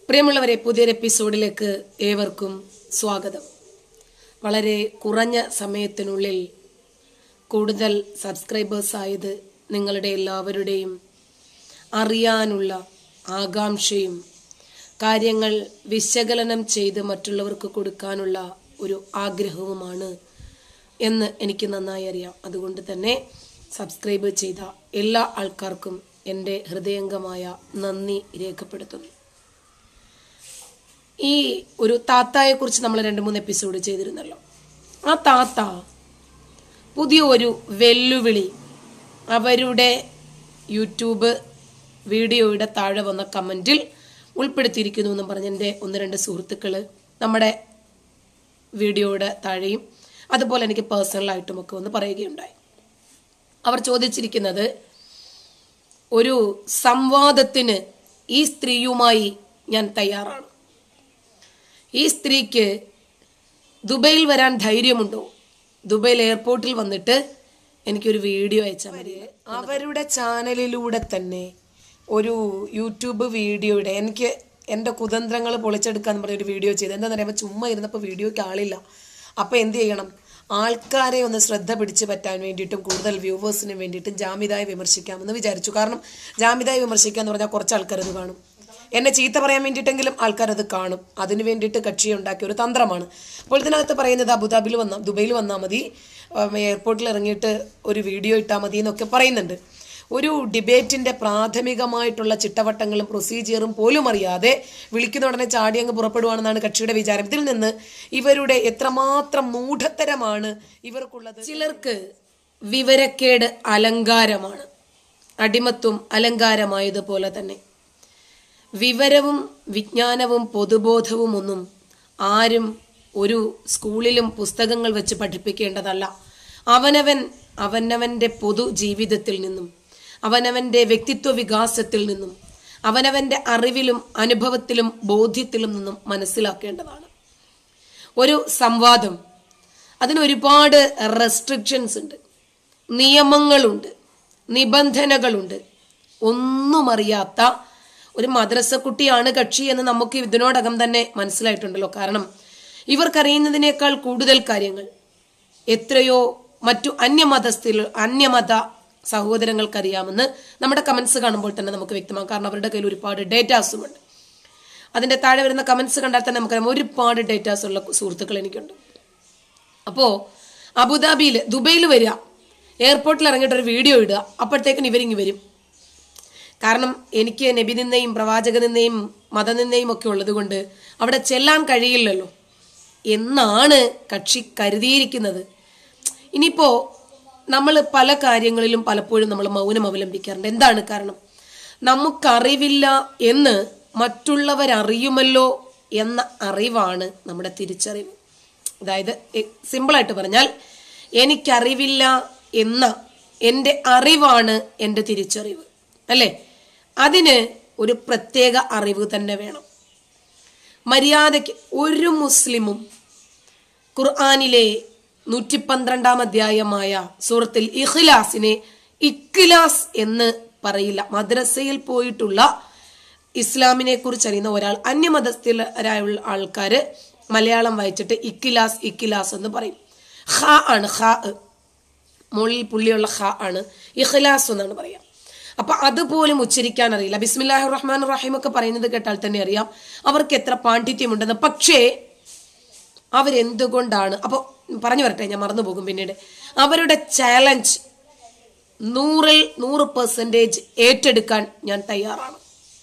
പ്രിയമുള്ളവരെ പുതിയൊരു എപ്പിസോഡിലേക്ക് ഏവർക്കും സ്വാഗതം വളരെ കുറഞ്ഞ സമയത്തിനുള്ളിൽ കൂടുതൽ സബ്സ്ക്രൈബേഴ്സ് ആയത് നിങ്ങളുടെ എല്ലാവരുടെയും അറിയാനുള്ള ആകാംക്ഷയും കാര്യങ്ങൾ വിശകലനം ചെയ്ത് മറ്റുള്ളവർക്ക് കൊടുക്കാനുള്ള ഒരു ആഗ്രഹവുമാണ് എന്ന് എനിക്ക് നന്നായി അറിയാം അതുകൊണ്ട് തന്നെ സബ്സ്ക്രൈബ് ചെയ്ത എല്ലാ ആൾക്കാർക്കും എൻ്റെ ഹൃദയംഗമായ നന്ദി രേഖപ്പെടുത്തുന്നു ഈ ഒരു താത്തായെ കുറിച്ച് നമ്മൾ രണ്ട് മൂന്ന് എപ്പിസോഡ് ചെയ്തിരുന്നല്ലോ ആ താത്ത പുതിയ ഒരു വെല്ലുവിളി അവരുടെ യൂട്യൂബ് വീഡിയോയുടെ താഴെ വന്ന കമൻറ്റിൽ ഉൾപ്പെടുത്തിയിരിക്കുന്നു എന്ന് പറഞ്ഞ് എൻ്റെ ഒന്ന് രണ്ട് സുഹൃത്തുക്കൾ നമ്മുടെ വീഡിയോയുടെ താഴെയും അതുപോലെ എനിക്ക് പേഴ്സണലായിട്ടും ഒക്കെ ഒന്ന് പറയുകയുണ്ടായി അവർ ചോദിച്ചിരിക്കുന്നത് ഒരു സംവാദത്തിന് ഈ സ്ത്രീയുമായി ഞാൻ തയ്യാറാണ് ഈ സ്ത്രീക്ക് ദുബൈയിൽ വരാൻ ധൈര്യമുണ്ടോ ദുബൈയിൽ എയർപോർട്ടിൽ വന്നിട്ട് എനിക്കൊരു വീഡിയോ അയച്ചാൽ മതി അവരുടെ ചാനലിലൂടെ തന്നെ ഒരു യൂട്യൂബ് വീഡിയോയുടെ എനിക്ക് എൻ്റെ കുതന്ത്രങ്ങൾ പൊളിച്ചെടുക്കാന്ന് പറഞ്ഞ ഒരു വീഡിയോ ചെയ്ത് എന്താണെന്ന് പറയുമ്പോൾ ചുമ്മാ ഇരുന്നപ്പോൾ വീഡിയോയ്ക്ക് ആളില്ല അപ്പോൾ എന്ത് ചെയ്യണം ആൾക്കാരെ ഒന്ന് ശ്രദ്ധ പിടിച്ചു പറ്റാൻ വേണ്ടിയിട്ടും കൂടുതൽ വ്യൂവേഴ്സിന് വേണ്ടിയിട്ടും ജാമിതായെ വിമർശിക്കാമെന്ന് വിചാരിച്ചു കാരണം ജാമിതായെ വിമർശിക്കുക എന്ന് പറഞ്ഞാൽ കുറച്ച് ആൾക്കാർ അത് കാണും എന്നെ ചീത്ത പറയാൻ വേണ്ടിയിട്ടെങ്കിലും ആൾക്കാർ അത് കാണും അതിന് വേണ്ടിയിട്ട് കക്ഷി ഉണ്ടാക്കിയ ഒരു തന്ത്രമാണ് അപ്പോൾ ഇതിനകത്ത് പറയുന്നത് അബുദാബിയിൽ വന്ന ദുബൈയിൽ വന്നാൽ മതി ഉം, എയർപോർട്ടിൽ ഇറങ്ങിയിട്ട് ഒരു വീഡിയോ ഇട്ടാൽ മതി എന്നൊക്കെ പറയുന്നുണ്ട് ഒരു ഡിബേറ്റിന്റെ പ്രാഥമികമായിട്ടുള്ള ചിട്ടവട്ടങ്ങളും പ്രൊസീജിയറും പോലും അറിയാതെ വിളിക്കുന്ന ഉടനെ ചാടി അങ്ങ് പുറപ്പെടുവാണെന്നാണ് കക്ഷിയുടെ വിചാരം ഇതിൽ നിന്ന് ഇവരുടെ എത്രമാത്രം മൂഢത്തരമാണ് ഇവർക്കുള്ളത് ചിലർക്ക് വിവരക്കേട് അലങ്കാരമാണ് അടിമത്വം അലങ്കാരമായതുപോലെ തന്നെ വിവരവും വിജ്ഞാനവും പൊതുബോധവും ഒന്നും ആരും ഒരു സ്കൂളിലും പുസ്തകങ്ങൾ വെച്ച് പഠിപ്പിക്കേണ്ടതല്ല അവനവൻ അവനവന്റെ പൊതു ജീവിതത്തിൽ നിന്നും അവനവന്റെ വ്യക്തിത്വ വികാസത്തിൽ നിന്നും അവനവന്റെ അറിവിലും അനുഭവത്തിലും ബോധ്യത്തിലും നിന്നും മനസ്സിലാക്കേണ്ടതാണ് ഒരു സംവാദം അതിന് ഒരുപാട് റെസ്ട്രിക്ഷൻസ് ഉണ്ട് നിയമങ്ങളുണ്ട് നിബന്ധനകളുണ്ട് ഒന്നും അറിയാത്ത ഒരു മദ്രസ കുട്ടിയാണ് കക്ഷി എന്ന് നമുക്ക് ഇതിനോടകം തന്നെ മനസ്സിലായിട്ടുണ്ടല്ലോ കാരണം ഇവർക്കറിയുന്നതിനേക്കാൾ കൂടുതൽ കാര്യങ്ങൾ എത്രയോ മറ്റു അന്യമതസ്ഥിൽ അന്യമത സഹോദരങ്ങൾക്കറിയാമെന്ന് നമ്മുടെ കമന്റ്സ് കാണുമ്പോൾ തന്നെ നമുക്ക് വ്യക്തമാകും കാരണം അവരുടെ കയ്യിൽ ഒരുപാട് ഡേറ്റാസും ഉണ്ട് അതിന്റെ താഴെ വരുന്ന കമന്റ്സ് കണ്ടാൽ തന്നെ നമുക്കറിയാം ഒരുപാട് ഡേറ്റാസ് ഉള്ള സുഹൃത്തുക്കൾ എനിക്കുണ്ട് അപ്പോ അബുദാബിയിൽ ദുബൈയിൽ വരിക എയർപോർട്ടിൽ ഇറങ്ങിയിട്ട് ഒരു വീഡിയോ ഇടുക അപ്പോഴത്തേക്കും ഇവരിങ്ങി വരും കാരണം എനിക്ക് നബി നിന്നയും പ്രവാചക നിന്നയും മതനിന്നയും ഒക്കെ ഉള്ളത് കൊണ്ട് അവിടെ ചെല്ലാൻ കഴിയില്ലല്ലോ എന്നാണ് കക്ഷി കരുതിയിരിക്കുന്നത് ഇനിയിപ്പോ നമ്മൾ പല കാര്യങ്ങളിലും പലപ്പോഴും നമ്മൾ മൗനം അവലംബിക്കാറുണ്ട് എന്താണ് കാരണം നമുക്കറിവില്ല എന്ന് മറ്റുള്ളവരറിയുമല്ലോ എന്ന അറിവാണ് നമ്മുടെ തിരിച്ചറിവ് അതായത് സിമ്പിളായിട്ട് പറഞ്ഞാൽ എനിക്കറിവില്ല എന്ന എൻ്റെ അറിവാണ് എൻ്റെ തിരിച്ചറിവ് അല്ലേ അതിന് ഒരു പ്രത്യേക അറിവ് തന്നെ വേണം മര്യാദയ്ക്ക് ഒരു മുസ്ലിമും ഖുർആാനിലെ നൂറ്റി പന്ത്രണ്ടാം അധ്യായമായ സൂറത്തിൽ ഇഖ്ലാസിനെ ഇഖ്ലാസ് എന്ന് പറയില്ല മദ്രസയിൽ പോയിട്ടുള്ള ഇസ്ലാമിനെ കുറിച്ച് അറിയുന്ന ഒരാൾ അന്യമതസ്ഥരായ ആൾക്കാര് മലയാളം വായിച്ചിട്ട് ഇഖ്ലാസ് ഇഖ്ലാസ് എന്ന് പറയും ഖ ആണ് ഖ മുകളിൽ പുള്ളിയുള്ള ഖ ആണ് ഇഖ്ലാസ് എന്നാണ് പറയാം അപ്പൊ അതുപോലും ഉച്ചരിക്കാൻ അറിയില്ല ബിസ്മില്ലാഹി റഹ്മാൻ റഹീം ഒക്കെ പറയുന്നത് കേട്ടാൽ തന്നെ അറിയാം അവർക്ക് എത്ര പാണ്ഡിത്യമുണ്ടെന്ന് പക്ഷേ അവരെന്തുകൊണ്ടാണ് അപ്പോൾ പറഞ്ഞു വരട്ടെ ഞാൻ മറന്നു പോകും പിന്നീട് അവരുടെ ചാലഞ്ച് നൂറിൽ നൂറ് പെർസെൻറ്റേജ് ഏറ്റെടുക്കാൻ ഞാൻ തയ്യാറാണ്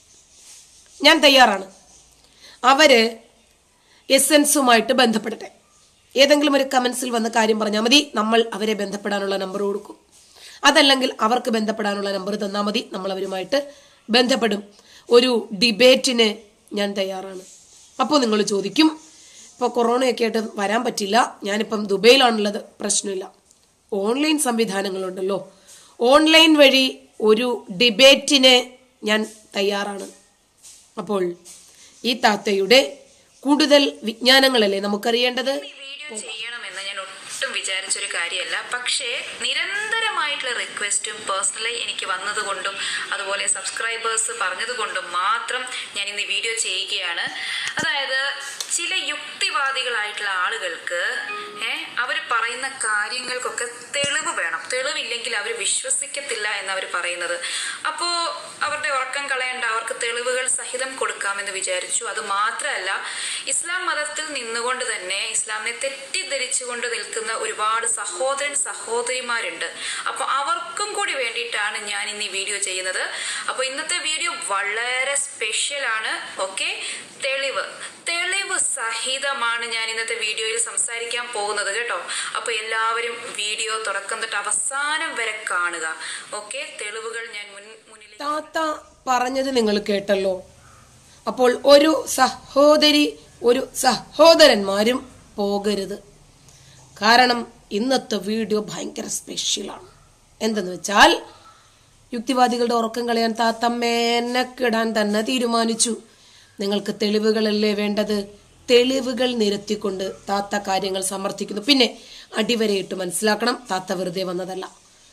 ഞാൻ തയ്യാറാണ് അവര് എസെൻസുമായിട്ട് ബന്ധപ്പെടട്ടെ ഏതെങ്കിലും ഒരു കമൻസിൽ വന്ന കാര്യം പറഞ്ഞാൽ മതി നമ്മൾ അവരെ ബന്ധപ്പെടാനുള്ള നമ്പർ കൊടുക്കും അതല്ലെങ്കിൽ അവർക്ക് ബന്ധപ്പെടാനുള്ള നമ്പർ തന്നാൽ മതി നമ്മൾ അവരുമായിട്ട് ബന്ധപ്പെടും ഒരു ഡിബേറ്റിന് ഞാൻ തയ്യാറാണ് അപ്പോൾ നിങ്ങൾ ചോദിക്കും ഇപ്പോൾ കൊറോണയൊക്കെ ആയിട്ട് വരാൻ പറ്റില്ല ഞാനിപ്പം ദുബൈയിലാണുള്ളത് പ്രശ്നമില്ല ഓൺലൈൻ സംവിധാനങ്ങളുണ്ടല്ലോ ഓൺലൈൻ വഴി ഒരു ഡിബേറ്റിന് ഞാൻ തയ്യാറാണ് അപ്പോൾ ഈ താത്തയുടെ കൂടുതൽ വിജ്ഞാനങ്ങളല്ലേ നമുക്കറിയേണ്ടത് ഈ വീഡിയോ ചെയ്യണമെന്ന് ഞാൻ ഒട്ടും വിചാരിച്ചൊരു കാര്യമല്ല പക്ഷേ നിരന്തരമായി വ്യക്തമായിട്ടുള്ള റിക്വസ്റ്റും പേഴ്സണലി എനിക്ക് വന്നതുകൊണ്ടും അതുപോലെ സബ്സ്ക്രൈബേഴ്സ് പറഞ്ഞതുകൊണ്ടും മാത്രം ഞാൻ ഇന്ന് ഈ വീഡിയോ ചെയ്യുകയാണ് അതായത് ചില യുക്തിവാദികളായിട്ടുള്ള ആളുകൾക്ക് ഏഹ് അവർ പറയുന്ന കാര്യങ്ങൾക്കൊക്കെ തെളിവ് വേണം തെളിവില്ലെങ്കിൽ അവർ വിശ്വസിക്കത്തില്ല എന്നവർ പറയുന്നത് അപ്പോൾ അവരുടെ ഉറക്കം കളയേണ്ട അവർക്ക് തെളിവുകൾ സഹിതം കൊടുക്കാമെന്ന് വിചാരിച്ചു അത് മാത്രമല്ല ഇസ്ലാം മതത്തിൽ നിന്നുകൊണ്ട് തന്നെ ഇസ്ലാമിനെ തെറ്റിദ്ധരിച്ചുകൊണ്ട് നിൽക്കുന്ന ഒരുപാട് സഹോദരൻ സഹോദരിമാരുണ്ട് അപ്പോൾ അവർക്കും കൂടി വേണ്ടിയിട്ടാണ് ഞാൻ ഇന്ന് ഈ വീഡിയോ ചെയ്യുന്നത് അപ്പോൾ ഇന്നത്തെ വീഡിയോ വളരെ സ്പെഷ്യലാണ് ഓക്കെ തെളിവ് തെളിവ് സഹിതമാണ് ഞാൻ ഇന്നത്തെ വീഡിയോയിൽ സംസാരിക്കാൻ പോകുന്നത് കേട്ടോ അപ്പോൾ എല്ലാവരും വീഡിയോ തുടക്കം തൊട്ട് അവസാനം വരെ കാണുക ഓക്കെ തെളിവുകൾ ഞാൻ മുൻ മുന്നിൽ താത്ത പറഞ്ഞത് നിങ്ങൾ കേട്ടല്ലോ അപ്പോൾ ഒരു സഹോദരി ഒരു സഹോദരന്മാരും പോകരുത് കാരണം ഇന്നത്തെ വീഡിയോ ഭയങ്കര സ്പെഷ്യലാണ് എന്തെന്ന് വെച്ചാൽ യുക്തിവാദികളുടെ ഉറക്കം കളയാൻ താത്ത മേനക്കിടാൻ തന്നെ തീരുമാനിച്ചു നിങ്ങൾക്ക് തെളിവുകളല്ലേ വേണ്ടത് തെളിവുകൾ നിരത്തിക്കൊണ്ട് താത്ത കാര്യങ്ങൾ സമർത്ഥിക്കുന്നു പിന്നെ അടിവരയിട്ട് മനസ്സിലാക്കണം താത്ത വെറുതെ വന്നതല്ല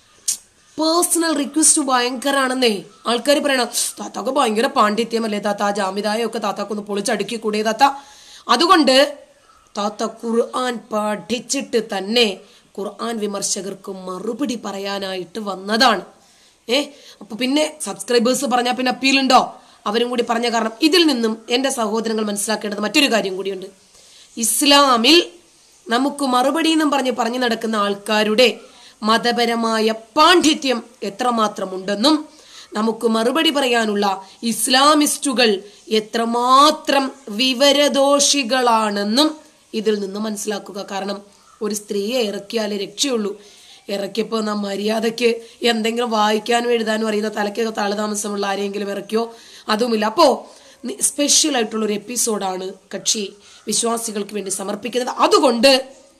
പേഴ്സണൽ റിക്വസ്റ്റ് ഭയങ്കരാണെന്നേ ആൾക്കാർ പറയണം താത്താക്ക് ഭയങ്കര പാണ്ഡിത്യമല്ലേ താത്ത ആ ജാമിതായൊക്കെ താത്താക്കൊന്ന് പൊളിച്ചടുക്കി കൂടിയ താത്ത അതുകൊണ്ട് താത്ത ഖുർആൻ പഠിച്ചിട്ട് തന്നെ ഖുർആൻ വിമർശകർക്ക് മറുപടി പറയാനായിട്ട് വന്നതാണ് ഏ അപ്പൊ പിന്നെ സബ്സ്ക്രൈബേഴ്സ് പറഞ്ഞാൽ പിന്നെ അപ്പീലുണ്ടോ അവരും കൂടി പറഞ്ഞ കാരണം ഇതിൽ നിന്നും എന്റെ സഹോദരങ്ങൾ മനസ്സിലാക്കേണ്ടത് മറ്റൊരു കാര്യം കൂടിയുണ്ട് ഇസ്ലാമിൽ നമുക്ക് മറുപടി എന്നും പറഞ്ഞ് പറഞ്ഞു നടക്കുന്ന ആൾക്കാരുടെ മതപരമായ പാണ്ഡിത്യം എത്രമാത്രം ഉണ്ടെന്നും നമുക്ക് മറുപടി പറയാനുള്ള ഇസ്ലാമിസ്റ്റുകൾ എത്രമാത്രം വിവരദോഷികളാണെന്നും ഇതിൽ നിന്ന് മനസ്സിലാക്കുക കാരണം ഒരു സ്ത്രീയെ ഇറക്കിയാലേ രക്ഷയുള്ളൂ ഇറക്കിയപ്പോൾ നാം മര്യാദയ്ക്ക് എന്തെങ്കിലും വായിക്കാനും എഴുതാനും അറിയുന്ന തലയ്ക്കൊക്കെ താളതാമസമുള്ള ആരെങ്കിലും ഇറക്കിയോ അതുമില്ല അപ്പോ സ്പെഷ്യൽ ആയിട്ടുള്ള ഒരു എപ്പിസോഡാണ് കക്ഷി വിശ്വാസികൾക്ക് വേണ്ടി സമർപ്പിക്കുന്നത് അതുകൊണ്ട്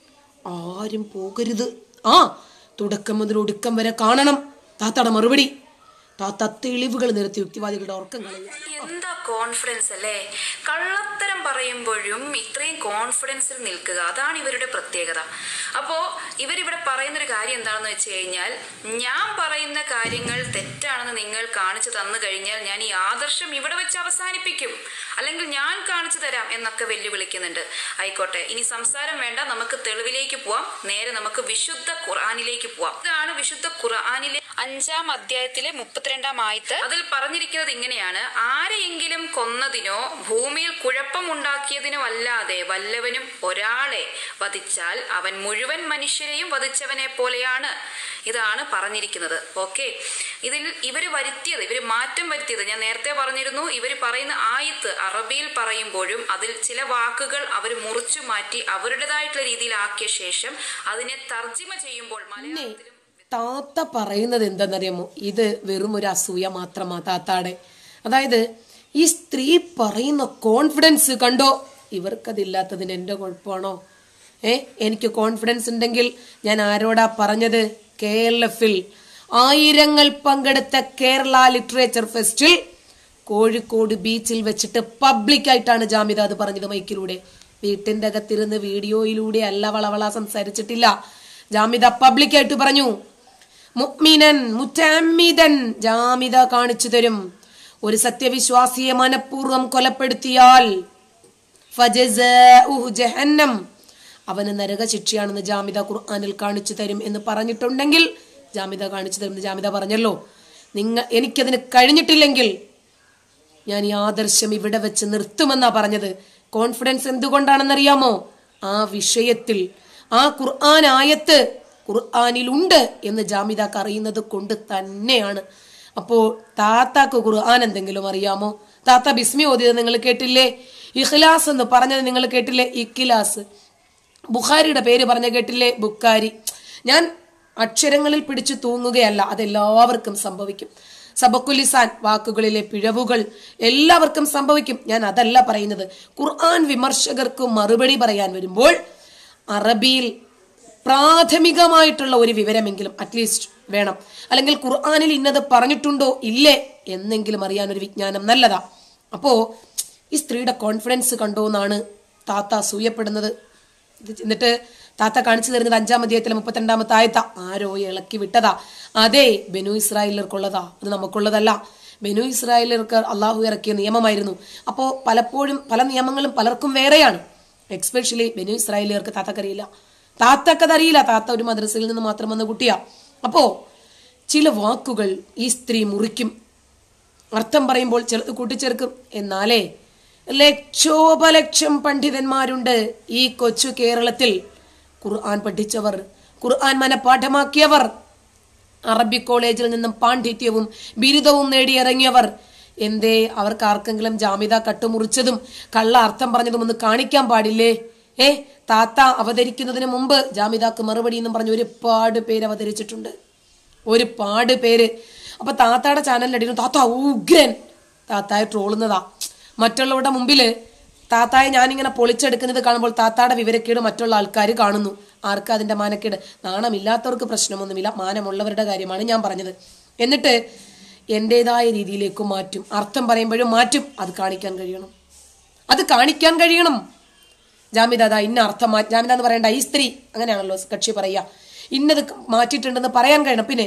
ആരും പോകരുത് ആ തുടക്കം മുതൽ ഒടുക്കം വരെ കാണണം താത്തയുടെ മറുപടി താത്ത തെളിവുകൾ നിരത്തി യുക്തിവാദികളുടെ ഉറക്കം കളയുക എന്താ കോൺഫിഡൻസ് അല്ലേ കള്ളത്തരം പറയുമ്പോഴും ഇത്രയും കോൺഫിഡൻസിൽ നിൽക്കുക അതാണ് ഇവരുടെ പ്രത്യേകത അപ്പോ ഇവരിവിടെ പറയുന്ന ഒരു കാര്യം എന്താണെന്ന് വെച്ച് കഴിഞ്ഞാൽ ഞാൻ പറയുന്ന കാര്യങ്ങൾ തെറ്റാണെന്ന് നിങ്ങൾ കാണിച്ചു തന്നു കഴിഞ്ഞാൽ ഞാൻ ഈ ആദർശം ഇവിടെ വെച്ച് അവസാനിപ്പിക്കും അല്ലെങ്കിൽ ഞാൻ കാണിച്ചു തരാം എന്നൊക്കെ വെല്ലുവിളിക്കുന്നുണ്ട് ആയിക്കോട്ടെ ഇനി സംസാരം വേണ്ട നമുക്ക് തെളിവിലേക്ക് പോവാം നേരെ നമുക്ക് വിശുദ്ധ ഖുർആാനിലേക്ക് പോവാം ഇതാണ് വിശുദ്ധ ഖുർആാനിലെ അഞ്ചാം അധ്യായത്തിലെ മുപ്പത്തിരണ്ടാം ആയത്ത് അതിൽ പറഞ്ഞിരിക്കുന്നത് ഇങ്ങനെയാണ് ആരെയെങ്കിലും കൊന്നതിനോ ഭൂമിയിൽ കുഴപ്പമുണ്ടാക്കിയതിനോ അല്ലാതെ വല്ലവനും ഒരാളെ വധിച്ചാൽ അവൻ മുഴുവൻ മനുഷ്യരെയും വധിച്ചവനെ പോലെയാണ് ഇതാണ് പറഞ്ഞിരിക്കുന്നത് ഓക്കെ ഇതിൽ ഇവർ വരുത്തിയത് ഇവർ മാറ്റം വരുത്തിയത് ഞാൻ നേരത്തെ പറഞ്ഞിരുന്നു ഇവർ പറയുന്ന ആയത്ത് അറബിയിൽ പറയുമ്പോഴും അതിൽ ചില വാക്കുകൾ അവർ മുറിച്ചു മാറ്റി അവരുടേതായിട്ടുള്ള രീതിയിൽ ആക്കിയ ശേഷം അതിനെ തർജിമ ചെയ്യുമ്പോൾ മലയാളത്തിലും താത്ത പറയുന്നത് എന്തെന്നറിയാമോ ഇത് വെറും ഒരു അസൂയ മാത്രമാ താത്താടെ അതായത് ഈ സ്ത്രീ പറയുന്ന കോൺഫിഡൻസ് കണ്ടോ ഇവർക്കതില്ലാത്തതിന് എന്റെ കുഴപ്പമാണോ ഏ എനിക്ക് കോൺഫിഡൻസ് ഉണ്ടെങ്കിൽ ഞാൻ ആരോടാ പറഞ്ഞത് കെ എൽ എഫിൽ ആയിരങ്ങൾ പങ്കെടുത്ത കേരള ലിറ്ററേച്ചർ ഫെസ്റ്റിൽ കോഴിക്കോട് ബീച്ചിൽ വെച്ചിട്ട് പബ്ലിക്കായിട്ടാണ് ജാമിത അത് പറഞ്ഞത് മൈക്കിലൂടെ വീട്ടിന്റെ അകത്തിരുന്ന് വീഡിയോയിലൂടെ അല്ല വളവള സംസാരിച്ചിട്ടില്ല ജാമിത പബ്ലിക്കായിട്ട് പറഞ്ഞു മുഅ്മിനൻ മുറ്റമ്മിതൻ ജാമിത കാണിച്ചു തരും ഒരു സത്യവിശ്വാസിയെ മനഃപൂർവ്വം കൊലപ്പെടുത്തിയാൽ ഫജസാഉഹു ജഹന്നം അവന് നരക ശിക്ഷയാണെന്ന് ജാമിത ഖുർആനിൽ കാണിച്ചു തരും എന്ന് പറഞ്ഞിട്ടുണ്ടെങ്കിൽ ജാമിത കാണിച്ചു തരും എന്ന് ജാമിത പറഞ്ഞല്ലോ നിങ്ങൾ എനിക്കതിന് കഴിഞ്ഞിട്ടില്ലെങ്കിൽ ഞാൻ ഈ ആദർശം ഇവിടെ വെച്ച് നിർത്തുമെന്നാ പറഞ്ഞത് കോൺഫിഡൻസ് എന്തുകൊണ്ടാണെന്നറിയാമോ ആ വിഷയത്തിൽ ആ ഖുർആൻ ആയത്ത് ഖുർആാനിലുണ്ട് എന്ന് ജാമിദാക്ക് അറിയുന്നത് കൊണ്ട് തന്നെയാണ് അപ്പോ താത്താക്ക് ഖുർആൻ എന്തെങ്കിലും അറിയാമോ താത്ത ബിസ്മി ഓതിയത് നിങ്ങൾ കേട്ടില്ലേ ഇഖ്ലാസ് എന്ന് പറഞ്ഞത് നിങ്ങൾ കേട്ടില്ലേ ഇഖ്ലാസ് ബുഖാരിയുടെ പേര് പറഞ്ഞ കേട്ടില്ലേ ബുക്കാരി ഞാൻ അക്ഷരങ്ങളിൽ പിടിച്ചു തൂങ്ങുകയല്ല അതെല്ലാവർക്കും സംഭവിക്കും സബക്കുലിസാൻ വാക്കുകളിലെ പിഴവുകൾ എല്ലാവർക്കും സംഭവിക്കും ഞാൻ അതല്ല പറയുന്നത് ഖുർആൻ വിമർശകർക്ക് മറുപടി പറയാൻ വരുമ്പോൾ അറബിയിൽ പ്രാഥമികമായിട്ടുള്ള ഒരു വിവരമെങ്കിലും അറ്റ്ലീസ്റ്റ് വേണം അല്ലെങ്കിൽ ഖുർആനിൽ ഇന്നത് പറഞ്ഞിട്ടുണ്ടോ ഇല്ലേ എന്നെങ്കിലും അറിയാൻ ഒരു വിജ്ഞാനം നല്ലതാ അപ്പോ ഈ സ്ത്രീയുടെ കോൺഫിഡൻസ് കണ്ടോ എന്നാണ് താത്ത അസൂയപ്പെടുന്നത് ഇത് എന്നിട്ട് താത്ത കാണിച്ചു തരുന്നത് അഞ്ചാം അധ്യായത്തിലെ മുപ്പത്തിരണ്ടാമത്തെ ആയത്ത ആരോ ഇളക്കി വിട്ടതാ അതെ ബനു ഇസ്രായേലർക്കുള്ളതാ അത് നമുക്കുള്ളതല്ല ബനു ഇസ്രായേലർക്ക് അള്ളാഹു ഇറക്കിയ നിയമമായിരുന്നു അപ്പോൾ പലപ്പോഴും പല നിയമങ്ങളും പലർക്കും വേറെയാണ് എക്സ്പെഷ്യലി ബനു ഇസ്രായേലിയർക്ക് താത്തക്കറിയില്ല താത്തക്കതറിയില്ല താത്ത ഒരു മദ്രസയിൽ നിന്ന് മാത്രം വന്ന കുട്ടിയാ അപ്പോ ചില വാക്കുകൾ ഈ സ്ത്രീ മുറിക്കും അർത്ഥം പറയുമ്പോൾ ചിലത് കൂട്ടിച്ചേർക്കും എന്നാലേ ലക്ഷോപലക്ഷം പണ്ഡിതന്മാരുണ്ട് ഈ കൊച്ചു കേരളത്തിൽ ഖുർആൻ പഠിച്ചവർ ഖുർആൻ മനഃപാഠമാക്കിയവർ അറബി കോളേജിൽ നിന്നും പാണ്ഡിത്യവും ബിരുദവും നേടിയിറങ്ങിയവർ എന്തേ അവർക്ക് ആർക്കെങ്കിലും ജാമിത കട്ടുമുറിച്ചതും കള്ള അർത്ഥം പറഞ്ഞതും ഒന്ന് കാണിക്കാൻ പാടില്ലേ ഏ താത്ത അവതരിക്കുന്നതിന് മുമ്പ് ജാമിതാക്ക് മറുപടി എന്നും പറഞ്ഞ് ഒരുപാട് പേര് അവതരിച്ചിട്ടുണ്ട് ഒരുപാട് പേര് അപ്പൊ താത്തയുടെ ചാനലിലടിക്കുന്നു താത്ത ഉഗ്രൻ താത്തായെ ട്രോളുന്നതാ മറ്റുള്ളവരുടെ മുമ്പില് താത്തായെ ഞാനിങ്ങനെ പൊളിച്ചെടുക്കുന്നത് കാണുമ്പോൾ താത്തായുടെ വിവരക്കേട് മറ്റുള്ള ആൾക്കാർ കാണുന്നു ആർക്ക് അതിന്റെ മാനക്കേട് നാണമില്ലാത്തവർക്ക് പ്രശ്നമൊന്നുമില്ല മാനമുള്ളവരുടെ കാര്യമാണ് ഞാൻ പറഞ്ഞത് എന്നിട്ട് എന്റേതായ രീതിയിലേക്ക് മാറ്റും അർത്ഥം പറയുമ്പോഴും മാറ്റും അത് കാണിക്കാൻ കഴിയണം അത് കാണിക്കാൻ കഴിയണം ജാമിത അതാ ഇന്ന അർത്ഥം മാറ്റി ജാമിത എന്ന് പറയണ്ട ഈ സ്ത്രീ അങ്ങനെയാണല്ലോ കക്ഷി പറയുക ഇന്നത് മാറ്റിയിട്ടുണ്ടെന്ന് പറയാൻ കഴിയണം പിന്നെ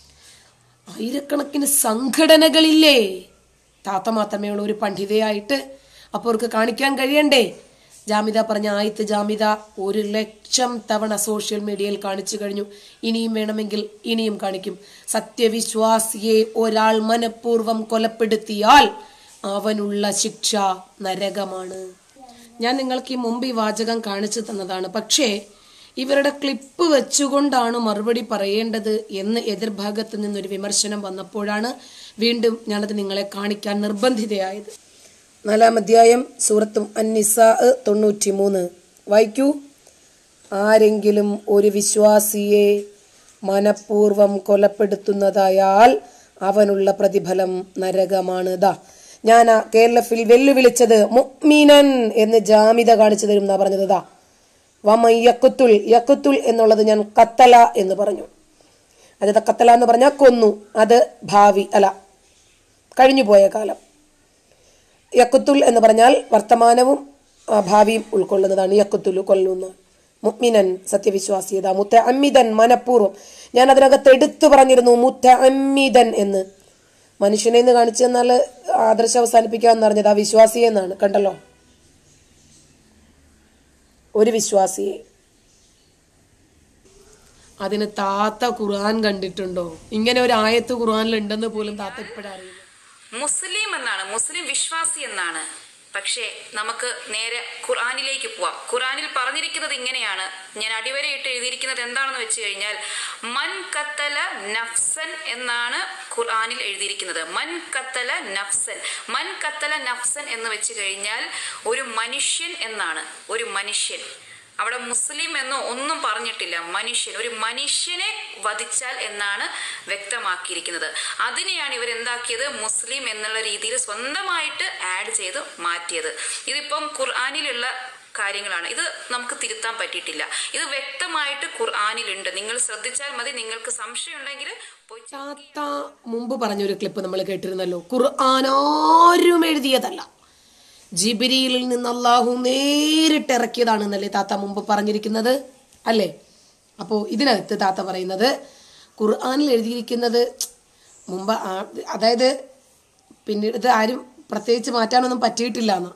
ആയിരക്കണക്കിന് സംഘടനകളില്ലേ താത്ത മാത്രമേ ഉള്ളൂ ഒരു പണ്ഡിതയായിട്ട് അപ്പോൾ അവർക്ക് കാണിക്കാൻ കഴിയണ്ടേ ജാമിത പറഞ്ഞ ആയത്ത് ജാമിത ഒരു ലക്ഷം തവണ സോഷ്യൽ മീഡിയയിൽ കാണിച്ചു കഴിഞ്ഞു ഇനിയും വേണമെങ്കിൽ ഇനിയും കാണിക്കും സത്യവിശ്വാസിയെ ഒരാൾ മനഃപൂർവ്വം കൊലപ്പെടുത്തിയാൽ അവനുള്ള ശിക്ഷ നരകമാണ് ഞാൻ നിങ്ങൾക്ക് ഈ മുമ്പ് ഈ വാചകം കാണിച്ചു തന്നതാണ് പക്ഷേ ഇവരുടെ ക്ലിപ്പ് വെച്ചുകൊണ്ടാണ് മറുപടി പറയേണ്ടത് എന്ന് എതിർഭാഗത്ത് നിന്നൊരു വിമർശനം വന്നപ്പോഴാണ് വീണ്ടും ഞാനത് നിങ്ങളെ കാണിക്കാൻ നിർബന്ധിതയായത് നാലാം അധ്യായം സൂറത്തും അന്നിസാ തൊണ്ണൂറ്റി മൂന്ന് വായിക്കൂ ആരെങ്കിലും ഒരു വിശ്വാസിയെ മനഃപൂർവം കൊലപ്പെടുത്തുന്നതായാൽ അവനുള്ള പ്രതിഫലം നരകമാണ് ദാ ഞാൻ ആ കേരളത്തിൽ വെല്ലുവിളിച്ചത് മുഅ്മിനൻ എന്ന് ജാമിത കാണിച്ചു തരും എന്നാ പറഞ്ഞത് ദാ വമ യക്കുത്തുൽ യക്കുത്തുൽ എന്നുള്ളത് ഞാൻ കത്തല എന്ന് പറഞ്ഞു അത് കത്തല എന്ന് പറഞ്ഞാൽ കൊന്നു അത് ഭാവി അല്ല കഴിഞ്ഞുപോയ കാലം യക്കുത്തുൽ എന്ന് പറഞ്ഞാൽ വർത്തമാനവും ആ, ഭാവിയും ഉൾക്കൊള്ളുന്നതാണ് യക്കുത്തുൽ കൊല്ലുന്ന മുഅ്മിനൻ സത്യവിശ്വാസിയത മുത്ത അമ്മിതൻ മനഃപൂർവ്വം ഞാൻ അതിനകത്ത് എടുത്തു പറഞ്ഞിരുന്നു മുത്ത അമ്മിതൻ എന്ന് മനുഷ്യനെ എന്ന് കാണിച്ചു തന്നാൽ ആദർശം അവസാനിപ്പിക്കാമെന്ന് പറഞ്ഞത് ആ വിശ്വാസിയെ എന്നാണ് കണ്ടല്ലോ ഒരു വിശ്വാസിയെ അതിന് താത്ത ഖുർആൻ കണ്ടിട്ടുണ്ടോ ഇങ്ങനെ ഒരു ആയത്ത് ഖുർആനിൽ ഉണ്ടെന്ന് പോലും താത്ത ഇപ്പോഴറിയില്ല മുസ്ലിം എന്നാണ് മുസ്ലിം വിശ്വാസി എന്നാണ് പക്ഷേ നമുക്ക് നേരെ ഖുർആനിലേക്ക് പോവാം ഖുർആനിൽ പറഞ്ഞിരിക്കുന്നത് ഇങ്ങനെയാണ് ഞാൻ അടിവരയിട്ട് എഴുതിയിരിക്കുന്നത് എന്താണെന്ന് വെച്ച് കഴിഞ്ഞാൽ മൻ കത്തല നഫ്സൻ എന്നാണ് ഖുർആനിൽ എഴുതിയിരിക്കുന്നത് മൻ കത്തല നഫ്സൻ മൻ കത്തല നഫ്സൻ എന്ന് വെച്ച് കഴിഞ്ഞാൽ ഒരു മനുഷ്യൻ എന്നാണ് ഒരു മനുഷ്യൻ അവിടെ മുസ്ലിം എന്നോ ഒന്നും പറഞ്ഞിട്ടില്ല മനുഷ്യൻ ഒരു മനുഷ്യനെ വധിച്ചാൽ എന്നാണ് വ്യക്തമാക്കിയിരിക്കുന്നത് അതിനെയാണ് ഇവർ എന്താക്കിയത് മുസ്ലിം എന്നുള്ള രീതിയിൽ സ്വന്തമായിട്ട് ആഡ് ചെയ്ത് മാറ്റിയത് ഇതിപ്പം ഖുർആാനിലുള്ള കാര്യങ്ങളാണ് ഇത് നമുക്ക് തിരുത്താൻ പറ്റിയിട്ടില്ല ഇത് വ്യക്തമായിട്ട് ഖുർആാനിലുണ്ട് നിങ്ങൾ ശ്രദ്ധിച്ചാൽ മതി നിങ്ങൾക്ക് സംശയം ഉണ്ടെങ്കിൽ പോയി താത്ത മുമ്പ് പറഞ്ഞൊരു ക്ലിപ്പ് നമ്മൾ കേട്ടിരുന്നല്ലോ ഖുർആൻ ആരും എഴുതിയതല്ല ജിബിരിയിൽ നിന്ന് അള്ളാഹു നേരിട്ട് ഇറക്കിയതാണെന്നല്ലേ താത്ത മുമ്പ് പറഞ്ഞിരിക്കുന്നത് അല്ലേ അപ്പോൾ ഇതിനകത്ത് താത്ത പറയുന്നത് ഖുർആനിൽ എഴുതിയിരിക്കുന്നത് മുമ്പ് ആ- അതായത് പിന്നീട് ഇത് ആരും പ്രത്യേകിച്ച് മാറ്റാനൊന്നും പറ്റിയിട്ടില്ല എന്ന്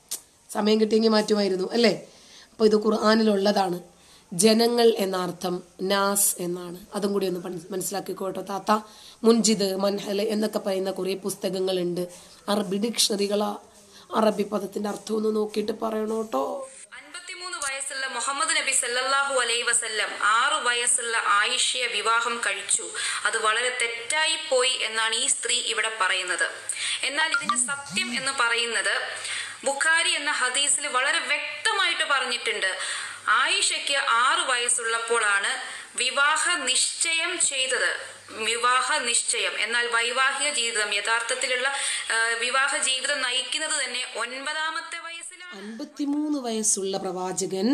സമയം കിട്ടിയെങ്കിൽ മാറ്റുമായിരുന്നു അല്ലേ അപ്പോൾ ഇത് ഖുർആാനിലുള്ളതാണ് ജനങ്ങൾ എന്ന അർത്ഥം നാസ് എന്നാണ് അതും കൂടി ഒന്ന് പൺ- മനസ്സിലാക്കിക്കോട്ടോ താത്ത മുൻജിദ് മൻഹൽ എന്നൊക്കെ പറയുന്ന കുറേ പുസ്തകങ്ങളുണ്ട് അറബി ഡിക്ഷണറികളാ അറബി പദത്തിന്റെ അർത്ഥം ഒന്ന് നോക്കിയിട്ട് പറയണോ കേട്ടോ അൻപത്തിമൂന്ന് വയസ്സുള്ള മുഹമ്മദ് നബി സല്ലല്ലാഹു അലൈ വസല്ലം ആറു വയസ്സുള്ള ആയിഷയെ വിവാഹം കഴിച്ചു അത് വളരെ തെറ്റായി പോയി എന്നാണ് ഈ സ്ത്രീ ഇവിടെ പറയുന്നത് എന്നാൽ ഇതിന്റെ സത്യം എന്ന് പറയുന്നത് ബുഖാരി എന്ന ഹദീസിൽ വളരെ വ്യക്തമായിട്ട് പറഞ്ഞിട്ടുണ്ട് ആയിഷയ്ക്ക് ആറു വയസ്സുള്ളപ്പോഴാണ് വിവാഹ നിശ്ചയം ചെയ്തത് വിവാഹ നിശ്ചയം എന്നാൽ വൈവാഹിക ജീവിതം യഥാർത്ഥത്തിലുള്ള ആ, വിവാഹ ജീവിതം നയിക്കുന്നത് തന്നെ ഒൻപതാമത്തെ വയസ്സിലാണ് അൻപത്തിമൂന്ന് വയസ്സുള്ള പ്രവാചകൻ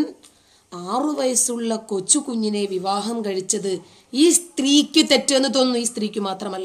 ആറു വയസ്സുള്ള കൊച്ചു കുഞ്ഞിനെ വിവാഹം കഴിച്ചത് ഈ സ്ത്രീക്ക് തെറ്റെന്ന് തോന്നുന്നു ഈ സ്ത്രീക്ക് മാത്രമല്ല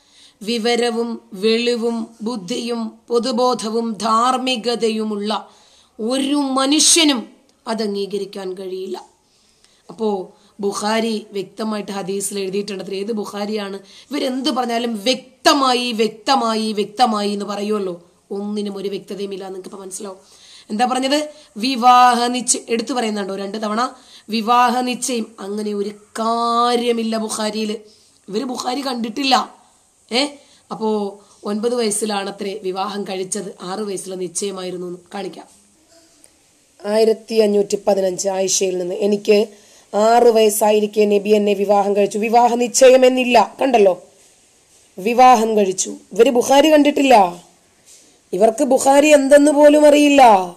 വിവരവും വെളിവും ബുദ്ധിയും പൊതുബോധവും ധാർമ്മികതയുമുള്ള ഒരു മനുഷ്യനും അത് അംഗീകരിക്കാൻ കഴിയില്ല അപ്പോ ബുഖാരി വ്യക്തമായിട്ട് ഹദീസിൽ എഴുതിയിട്ടുണ്ട് അതിൽ ഏത് ബുഖാരിയാണ് ഇവരെന്ത് പറഞ്ഞാലും വ്യക്തമായി വ്യക്തമായി വ്യക്തമായി എന്ന് പറയുമല്ലോ ഒന്നിനും ഒരു വ്യക്തതയും ഇല്ല നിങ്ങൾക്ക് ഇപ്പൊ മനസ്സിലാവും എന്താ പറഞ്ഞത് വിവാഹ നിശ്ചയം എടുത്തു പറയുന്നുണ്ടോ രണ്ട് തവണ വിവാഹ നിശ്ചയം അങ്ങനെ ഒരു കാര്യമില്ല ബുഖാരിയില് ഇവര് ബുഖാരി കണ്ടിട്ടില്ല ഏ അപ്പോ ഒൻപത് വയസ്സിലാണത്രേ വിവാഹം കഴിച്ചത് ആറ് വയസ്സിലെ നിശ്ചയമായിരുന്നു എന്ന് കാണിക്കാം ആയിരത്തി അഞ്ഞൂറ്റി പതിനഞ്ച് ആയിഷയിൽ നിന്ന് എനിക്ക് ആറ് വയസ്സായിരിക്കെ നബി എന്നെ വിവാഹം കഴിച്ചു വിവാഹ നിശ്ചയം എന്നില്ല കണ്ടല്ലോ വിവാഹം കഴിച്ചു ഇവര് ബുഖാരി കണ്ടിട്ടില്ല ഇവർക്ക് ബുഖാരി എന്തെന്ന് പോലും അറിയില്ല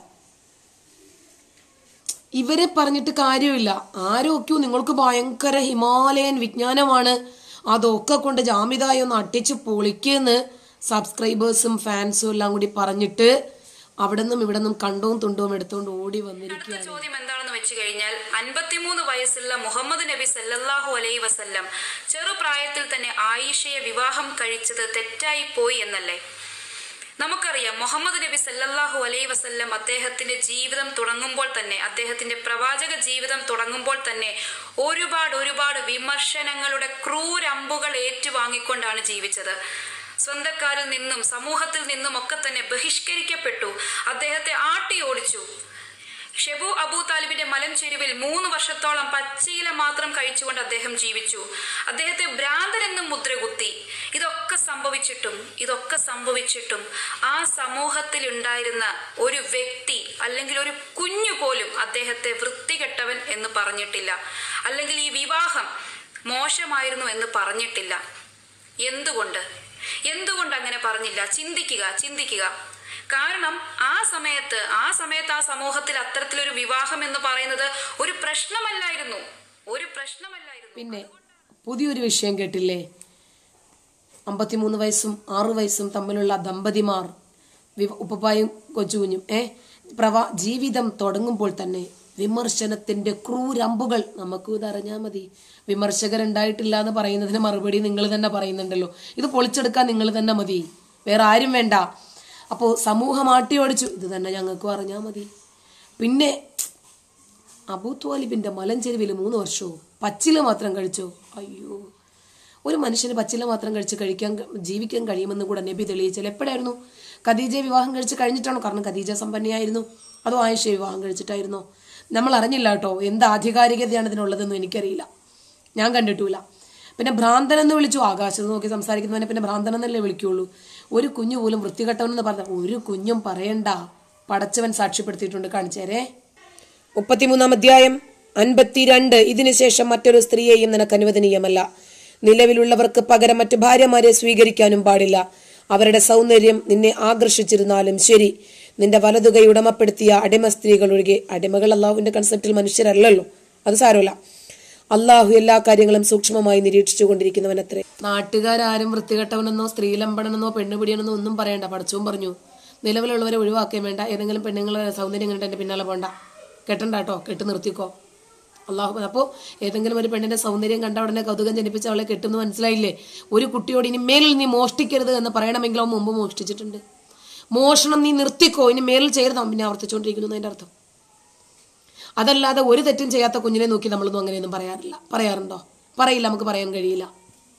ഇവരെ പറഞ്ഞിട്ട് കാര്യമില്ല ആരൊക്കെയോ നിങ്ങൾക്ക് ഭയങ്കര ഹിമാലയൻ വിജ്ഞാനമാണ് അതൊക്കെ കൊണ്ട് ജാമിതായി ഒന്ന് അട്ടിച്ച് പൊളിക്കുന്ന് സബ്സ്ക്രൈബേഴ്സും ഫാൻസും എല്ലാം കൂടി പറഞ്ഞിട്ട് അവിടെ നിന്നും ഇവിടെ നിന്നും കണ്ടവും തുണ്ടവും എടുത്തുകൊണ്ട് ഓടി വന്നിരിക്കുക അടുത്ത ചോദ്യം എന്താണെന്ന് വെച്ച് കഴിഞ്ഞാൽ അൻപത്തിമൂന്ന് വയസ്സുള്ള മുഹമ്മദ് നബി സല്ലല്ലാഹു അലൈഹി വസല്ലം ചെറുപ്രായത്തിൽ തന്നെ ആയിഷയെ വിവാഹം കഴിച്ചത് തെറ്റായി പോയി എന്നല്ലേ നമുക്കറിയാം മുഹമ്മദ് നബി സല്ലല്ലാഹു അലൈഹി വസല്ലം അദ്ദേഹത്തിന്റെ ജീവിതം തുടങ്ങുമ്പോൾ തന്നെ അദ്ദേഹത്തിന്റെ പ്രവാചക ജീവിതം തുടങ്ങുമ്പോൾ തന്നെ ഒരുപാട് ഒരുപാട് വിമർശനങ്ങളുടെ ക്രൂരമ്പുകൾ ഏറ്റുവാങ്ങിക്കൊണ്ടാണ് ജീവിച്ചത് സ്വന്തക്കാരിൽ നിന്നും സമൂഹത്തിൽ നിന്നും ഒക്കെ തന്നെ ബഹിഷ്കരിക്കപ്പെട്ടു അദ്ദേഹത്തെ ആട്ടി ഓടിച്ചു ഷെബു അബൂ താലിബിന്റെ മലം ചെരുവിൽ മൂന്ന് വർഷത്തോളം പച്ചയില മാത്രം കഴിച്ചുകൊണ്ട് അദ്ദേഹം ജീവിച്ചു അദ്ദേഹത്തെ ഭ്രാന്തരെന്നും മുദ്രകുത്തി ഇതൊക്കെ സംഭവിച്ചിട്ടും ഇതൊക്കെ സംഭവിച്ചിട്ടും ആ സമൂഹത്തിൽ ഉണ്ടായിരുന്ന ഒരു വ്യക്തി അല്ലെങ്കിൽ ഒരു കുഞ്ഞു പോലും അദ്ദേഹത്തെ വൃത്തികെട്ടവൻ എന്ന് പറഞ്ഞിട്ടില്ല അല്ലെങ്കിൽ ഈ വിവാഹം മോശമായിരുന്നു എന്ന് പറഞ്ഞിട്ടില്ല എന്തുകൊണ്ട് എന്തുകൊണ്ട് അങ്ങനെ പറഞ്ഞില്ല ചിന്തിക്കുക ചിന്തിക്കുക കാരണം ആ സമയത്ത് ആ സമയത്ത് ആ സമൂഹത്തിൽ അത്തരത്തിലൊരു വിവാഹം എന്ന് പറയുന്നത് ഒരു പ്രശ്നമല്ലായിരുന്നു ഒരു പ്രശ്നമല്ലായിരുന്നു പിന്നെ പുതിയൊരു വിഷയം കേട്ടില്ലേ അമ്പത്തിമൂന്ന് വയസ്സും ആറു വയസ്സും തമ്മിലുള്ള ദമ്പതിമാർ വിവ- ഉപ്പപ്പായും കൊച്ചുകുഞ്ഞും ഏ പ്രവാ ജീവിതം തുടങ്ങുമ്പോൾ തന്നെ വിമർശനത്തിന്റെ ക്രൂരമ്പുകൾ നമുക്ക് ഇതറിഞ്ഞാൽ മതി വിമർശകരുണ്ടായിട്ടില്ല എന്ന് പറയുന്നതിന് മറുപടി നിങ്ങൾ തന്നെ പറയുന്നുണ്ടല്ലോ ഇത് പൊളിച്ചെടുക്കാൻ നിങ്ങൾ തന്നെ മതി വേറെ ആരും വേണ്ട അപ്പോൾ സമൂഹം ആട്ടിയോടിച്ചു ഇത് തന്നെ ഞങ്ങൾക്കും അറിഞ്ഞാൽ മതി പിന്നെ അബൂ ത്വാലിബിന്റെ മലഞ്ചെരുവിൽ മൂന്ന് വർഷവും പച്ചില മാത്രം കഴിച്ചോ അയ്യോ ഒരു മനുഷ്യന് പച്ചില മാത്രം കഴിച്ച് കഴിക്കാൻ ജീവിക്കാൻ കഴിയുമെന്ന് കൂടെ നബി തെളിയിച്ചാൽ എപ്പോഴായിരുന്നു ഖദീജയെ വിവാഹം കഴിച്ച് കഴിഞ്ഞിട്ടാണോ കാരണം ഖദീജ സമ്പന്നയായിരുന്നു അതോ ആയിഷയെ വിവാഹം കഴിച്ചിട്ടായിരുന്നോ നമ്മൾ അറിഞ്ഞില്ല കേട്ടോ എന്ത് ആധികാരികതയാണ് ഇതിനുള്ളതെന്നും എനിക്കറിയില്ല ഞാൻ കണ്ടിട്ടില്ല പിന്നെ ഭ്രാന്തൻ എന്ന് വിളിച്ചു ആകാശത്ത് നോക്കി സംസാരിക്കുന്നവനെ പിന്നെ ഭ്രാന്തൻ എന്നല്ലേ വിളിക്കുള്ളൂ ഒരു കുഞ്ഞു പോലും വൃത്തികെട്ടവനെന്ന് പറഞ്ഞ ഒരു കുഞ്ഞും പറയണ്ട പടച്ചവൻ സാക്ഷ്യപ്പെടുത്തിയിട്ടുണ്ട് കാണിച്ചേരേ മുപ്പത്തിമൂന്നാം അധ്യായം അൻപത്തിരണ്ട് ഇതിനുശേഷം മറ്റൊരു സ്ത്രീയെയും നിനക്ക് അനുവദനീയമല്ല നിലവിലുള്ളവർക്ക് പകരം മറ്റു ഭാര്യമാരെ സ്വീകരിക്കാനും പാടില്ല അവരുടെ സൗന്ദര്യം നിന്നെ ആകർഷിച്ചിരുന്നാലും ശരി നിന്റെ വലതുകൈ ഉടമപ്പെടുത്തിയ അടിമ സ്ത്രീകൾ ഒഴികെ അടിമകൾ അള്ളാഹുവിന്റെ കൺസെപ്റ്റിൽ മനുഷ്യരല്ലല്ലോ അത് സാരമില്ല അള്ളാഹു എല്ലാ കാര്യങ്ങളും സൂക്ഷ്മമായി നിരീക്ഷിച്ചു കൊണ്ടിരിക്കുന്നവനത്രേ നാട്ടുകാരും വൃത്തികെട്ടവനെന്നോ സ്ത്രീലമ്പടനെന്നോ പെണ്ണുപിടിയനെന്നോ ഒന്നും പറയണ്ട പഠിച്ചവും പറഞ്ഞു നിലവിലുള്ളവരെ ഒഴിവാക്കുകയും വേണ്ട ഏതെങ്കിലും പെണ്ണുങ്ങളെ സൗന്ദര്യം കണ്ടിട്ട് എന്റെ പിന്നാലെ പോണ്ട കെട്ടണ്ട കേട്ടോ കെട്ട് നിർത്തിക്കോ അള്ളാഹു അപ്പോൾ ഏതെങ്കിലും ഒരു പെണ്ണിന്റെ സൗന്ദര്യം കണ്ട ഉടനെ കൗതുകം ജനിപ്പിച്ച അവളെ കെട്ടുന്നു മനസ്സിലായില്ലേ ഒരു കുട്ടിയോട് ഇനി മേലിൽ നീ മോഷ്ടിക്കരുത് എന്ന് പറയണമെങ്കിൽ അവൻ മുമ്പ് മോഷ്ടിച്ചിട്ടുണ്ട് മോഷണം നീ നിർത്തിക്കോ ഇനി മേലിൽ ചെയ്യരുത് അവൻ പിന്നെ ആവർത്തിച്ചുകൊണ്ടിരിക്കുന്നു എന്നതിന്റെ അർത്ഥം അതല്ലാതെ ഒരു തെറ്റും ചെയ്യാത്ത കുഞ്ഞിനെ നോക്കി നമ്മളൊന്നും അങ്ങനെയൊന്നും പറയാറില്ല പറയാറുണ്ടോ പറയില്ല നമുക്ക് പറയാൻ കഴിയില്ല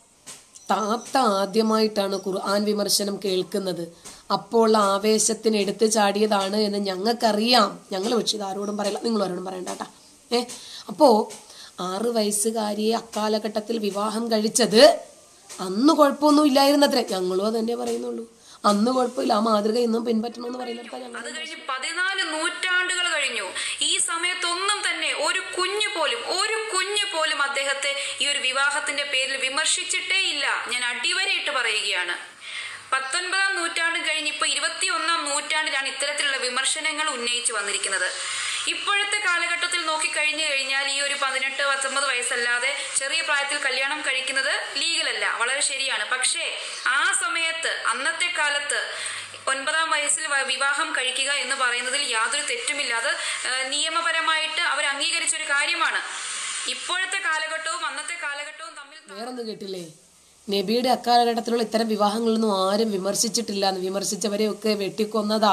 താത്ത ആദ്യമായിട്ടാണ് ഖുർആൻ വിമർശനം കേൾക്കുന്നത് അപ്പോൾ ആവേശത്തിന് എടുത്തു ചാടിയതാണ് എന്ന് ഞങ്ങൾക്കറിയാം ഞങ്ങൾ പക്ഷേ ഇത് ആരോടും പറയില്ല നിങ്ങൾ ആരോടും പറയണ്ട കേട്ടാ ഏ അപ്പോ ആറ് വയസ്സുകാരിയെ അക്കാലഘട്ടത്തിൽ വിവാഹം കഴിച്ചത് അന്ന് കുഴപ്പമൊന്നും ഇല്ലായിരുന്നത്രേ ഞങ്ങളും അതന്നെ പറയുന്നുള്ളൂ അന്ന് കുഴപ്പമില്ല ആ മാതൃക ഇന്നും പിൻപറ്റണമെന്ന് പറയുന്നിടത്താ ഞങ്ങൾ അത് കഴിഞ്ഞ് പതിനാല് നൂറ്റാണ്ടുകൾ കഴിഞ്ഞു ഈ സമയത്തൊന്നും തന്നെ ഒരു കുഞ്ഞു പോലും ഒരു കുഞ്ഞു പോലും അദ്ദേഹത്തെ ഈ ഒരു വിവാഹത്തിന്റെ പേരിൽ വിമർശിച്ചിട്ടേ ഇല്ല ഞാൻ അടിവരയിട്ട് പറയുകയാണ് പത്തൊൻപതാം നൂറ്റാണ്ട് കഴിഞ്ഞ് ഇപ്പൊ ഇരുപത്തി ഒന്നാം നൂറ്റാണ്ടിലാണ് ഇത്തരത്തിലുള്ള വിമർശനങ്ങൾ ഉന്നയിച്ചു വന്നിരിക്കുന്നത് ഇപ്പോഴത്തെ കാലഘട്ടത്തിൽ നോക്കിക്കഴിഞ്ഞു കഴിഞ്ഞാൽ ഈ ഒരു പതിനെട്ട് പത്തൊമ്പത് വയസ്സല്ലാതെ ചെറിയ പ്രായത്തിൽ കല്യാണം കഴിക്കുന്നത് ലീഗലല്ല വളരെ ശരിയാണ് പക്ഷേ ആ സമയത്ത് അന്നത്തെ കാലത്ത് ഒൻപതാം വയസ്സിൽ വ- വിവാഹം കഴിക്കുക എന്ന് പറയുന്നതിൽ യാതൊരു തെറ്റുമില്ല അത് ആ, നിയമപരമായിട്ട് അവർ അംഗീകരിച്ച ഒരു കാര്യമാണ് ഇപ്പോഴത്തെ കാലഘട്ടവും അന്നത്തെ കാലഘട്ടവും തമ്മിൽ വേറൊന്നും കേട്ടില്ലേ നബിയുടെ അക്കാലഘട്ടത്തിലുള്ള ഇത്തരം വിവാഹങ്ങളൊന്നും ആരും വിമർശിച്ചിട്ടില്ല എന്ന് വിമർശിച്ചവരെയൊക്കെ വെട്ടിക്കൊന്നതാ